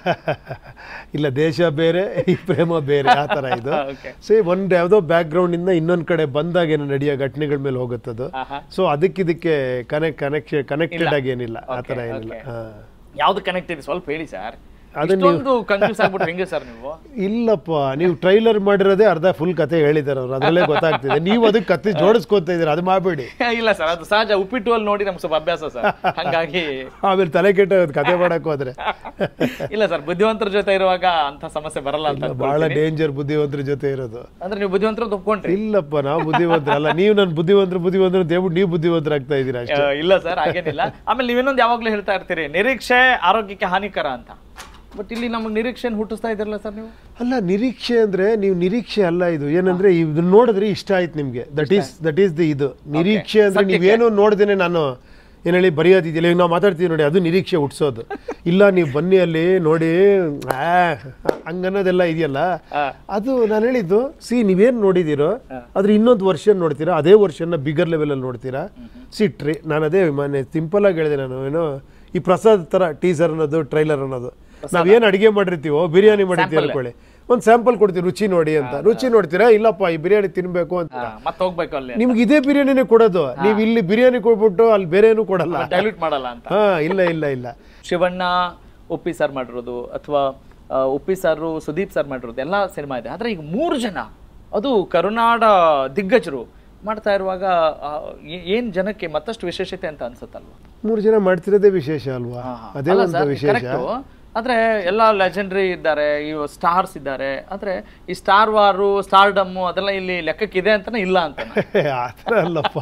ಇಲ್ಲ ದೇಶ ಬೇರೆ ಈ ಪ್ರೇಮ ಬೇರೆ ಆ ಥರ ಇದು ಓಕೆ ಸೇ ಒಂದು ಯಾವುದೋ ಬ್ಯಾಕ್ಗ್ರೌಂಡ್ ಇಂದ ಇನ್ನೊಂದ್ ಕಡೆ ಬಂದಾಗ ಏನು ನಡೆಯೋ ಘಟನೆಗಳ ಮೇಲೆ ಹೋಗುತ್ತದು ಆಹಾ ಸೊ ಅದಕ್ಕಿದಕ್ಕೆ ಕನೆಕ್ಟ್ ಕನೆಕ್ಷನ್ ಕನೆಕ್ಟೆಡ್ ಆಗಿ ಏನಿಲ್ಲ ಆ ಥರ ಏನಿಲ್ಲ okay. ಹಾ. ಯಾವ್ದು ಕನೆಕ್ಟ್ ಇದೆ ಸ್ವಲ್ಪ ಹೇಳಿ ಸರ್ ಅದನ್ನ ಇಷ್ಟೊಂದು ಕನ್ಫ್ಯೂಸ್ ಆಗ್ಬಿಟ್ಟು ಹೆಂಗೆ ಸರ್ ನೀವು ಇಲ್ಲಪ್ಪ ನೀವು ಟ್ರೈಲರ್ ಮಾಡಿರೋದೇ ಅರ್ಧ ಫುಲ್ ಕತೆ ಹೇಳಿದಾರೆ ಅವ್ರು ಅದರಲ್ಲೇ ಗೊತ್ತಾಗ್ತಿದೆ ನೀವು ಅದಕ್ಕೆ ಕತೆ ಜೋಡಿಸ್ಕೊತಾ ಇದ್ದೀರಾ ಅದು ಮಾಡಬೇಡಿ ಇಲ್ಲ ಸರ್ ಅದು ಸಹಜ ಉಪ್ಪಿಟ್ಟು ಅಲ್ಲಿ ನೋಡಿ ನಮ್ಗೆ ಸ್ವಲ್ಪ ಅಭ್ಯಾಸ ಸರ್ ಹಂಗಾಗಿ ಆಮೇಲೆ ತಲೆ ಕೆಟ್ಟ ಕತೆ ಮಾಡಕ್ ಹೋದ್ರೆ ಇಲ್ಲ ಸರ್ ಬುದ್ಧಿವಂತರ ಜೊತೆ ಇರುವಾಗ ಅಂತ ಸಮಸ್ಯೆ ಬರಲ್ಲ ಅಂತ ಬಹಳ ಡೇಂಜರ್ ಬುದ್ಧಿವಂತರ ಜೊತೆ ಇರೋದು ಅಂದ್ರೆ ನೀವು ಬುದ್ಧಿವಂತರು ಒಪ್ಕೊಂಡ್ರಿ ಇಲ್ಲಪ್ಪ ನಾವು ಬುದ್ಧಿವಂತರ ಅಲ್ಲ ನೀವು ನನ್ನ ಬುದ್ಧಿವಂತರು ಬುದ್ಧಿವಂತರು ದೇವ್ಬಿಟ್ಟು ನೀವು ಬುದ್ಧಿವಂತರಾಗ್ತಾ ಇದ್ದೀರಾ ಅಷ್ಟೇ ಆ, ಇಲ್ಲ ಸರ್ ಹಾಗೇನಿಲ್ಲ ಆಮೇಲೆ ನೀವೇನೊಂದು ಯಾವಾಗ್ಲೂ ಹೇಳ್ತಾ ಇರ್ತೀರಿ ನಿರೀಕ್ಷೆ ಆರೋಗ್ಯಕ್ಕೆ ಹಾನಿಕರ ಅಂತ ಬಟ್ ಇಲ್ಲಿ ನಮಗೆ ನಿರೀಕ್ಷೆನ ಹುಟ್ಟಿಸ್ತಾ ಇದ್ದೀರಲ್ಲ ಸರ್ ನೀವು ಅಲ್ಲ ನಿರೀಕ್ಷೆ ಅಂದ್ರೆ ನೀವು ನಿರೀಕ್ಷೆ ಅಲ್ಲ ಇದು ಏನಂದ್ರೆ ಇದನ್ನ ನೋಡಿದ್ರೆ ಇಷ್ಟ ಆಯ್ತು ನಿಮ್ಗೆ that is that is the ಇದು ನಿರೀಕ್ಷೆ ಅಂದ್ರೆ ನೀವೇನು ನೋಡ್ದೇನೆ ನಾನು ಏನ್ ಹೇಳಿ ಬರೆಯೋದಿದೆಯಲ್ಲ ಈಗ ನಾವು ಮಾತಾಡ್ತೀವಿ ನೋಡಿ ಅದು ನಿರೀಕ್ಷೆ ಹುಟ್ಸೋದು ಇಲ್ಲ ನೀವು ಬನ್ನಿ ಅಲ್ಲಿ ನೋಡಿ ಆ, ಹಂಗನ್ನೋದೆಲ್ಲ ಇದೆಯಲ್ಲ ಆ. ಅದು ನಾನು ಹೇಳಿದ್ದು ಸಿ ನೀವೇನು ನೋಡಿದ್ದೀರೋ ಅದ್ರ ಇನ್ನೊಂದು ವರ್ಷನ್ ನೋಡ್ತೀರಾ ಅದೇ ವರ್ಷನ ಬಿಗರ್ ಲೆವೆಲಲ್ಲಿ ನೋಡ್ತೀರಾ ಸಿ ಟ್ರೈ ನಾನು ಅದೇ ಮೊನ್ನೆ ಸಿಂಪಲ್ ಆಗಿ ಹೇಳಿದೆ ನಾನು ಏನೋ ಈ ಪ್ರಸಾದ್ ಥರ ಟೀಸರ್ ಅನ್ನೋದು ಟ್ರೈಲರ್ ಅನ್ನೋದು ನಾವೇನು ಅಡುಗೆ ಮಾಡಿರ್ತೀವೋ ಬಿರಿಯಾನಿ ಮಾಡಿರ್ತೀವಿ ಅನ್ಕೊಳ್ಳಿ ಒಂದು ಸ್ಯಾಂಪಲ್ ಕೊಡ್ತೀವಿ ರುಚಿ ನೋಡಿ ಅಂತ ರುಚಿ ನೋಡ್ತೀರಾ ಇಲ್ಲಪ್ಪ ಈ ಬಿರಿಯಾನಿ ತಿನ್ಬೇಕು ಅಂತ ಮತ್ತೆ ಹೋಗ್ಬೇಕು ಅಲ್ಲಿ ನಿಮ್ಗೆ ಇದೇ ಬಿರಿಯಾನಿನೇ ಕೊಡೋದು ನೀವು ಇಲ್ಲಿ ಬಿರಿಯಾನಿ ಕೊಟ್ಬಿಟ್ಟು ಅಲ್ಲಿ ಬೇರೆನೂ ಕೊಡಲ್ಲ ಡೈಲ್ಯೂಟ್ ಮಾಡಲ್ಲ ಅಂತ ಹಾ ಇಲ್ಲ ಇಲ್ಲ ಇಲ್ಲ ಶಿವಣ್ಣ ಉಪ್ಪಿ ಸರ್ ಮಾಡಿರೋದು ಅಥವಾ ಆ, ಉಪ್ಪಿ ಸಾರು ಸುದೀಪ್ ಸರ್ ಮಾಡಿರೋದು ಎಲ್ಲ ಸಿನಿಮಾ ಇದೆ ಆದ್ರೆ ಈಗ ಮೂರು ಜನ ಅದು ಕರುನಾಡ ದಿಗ್ಗಜರು ಮಾಡ್ತಾ ಇರುವಾಗ ಆ, ಏ- ಏನ್ ಜನಕ್ಕೆ ಮತ್ತಷ್ಟು ವಿಶೇಷತೆ ಅಂತ ಅನ್ಸುತ್ತಲ್ವಾ ಮೂರು ಜನ ಮಾಡ್ತಿರೋದೇ ವಿಶೇಷ ಅಲ್ವಾ ಅದೇ ಅಲ್ಲ ಒಂದು sir, ವಿಶೇಷ correct. ಆದ್ರೆ ಎಲ್ಲ ಲೆಜೆಂಡ್ರಿ ಇದ್ದಾರೆ ಈ ಸ್ಟಾರ್ಸ್ ಇದ್ದಾರೆ ಆದ್ರೆ ಈ ಸ್ಟಾರ್ ವಾರು ಸ್ಟಾರ್ಡಮ್ಮು ಅದೆಲ್ಲ ಇಲ್ಲಿ ಲೆಕ್ಕಕ್ಕಿದೆ ಅಂತಾನೆ ಇಲ್ಲ ಅಂತ ಆ ಥರ ಅಲ್ಲಪ್ಪ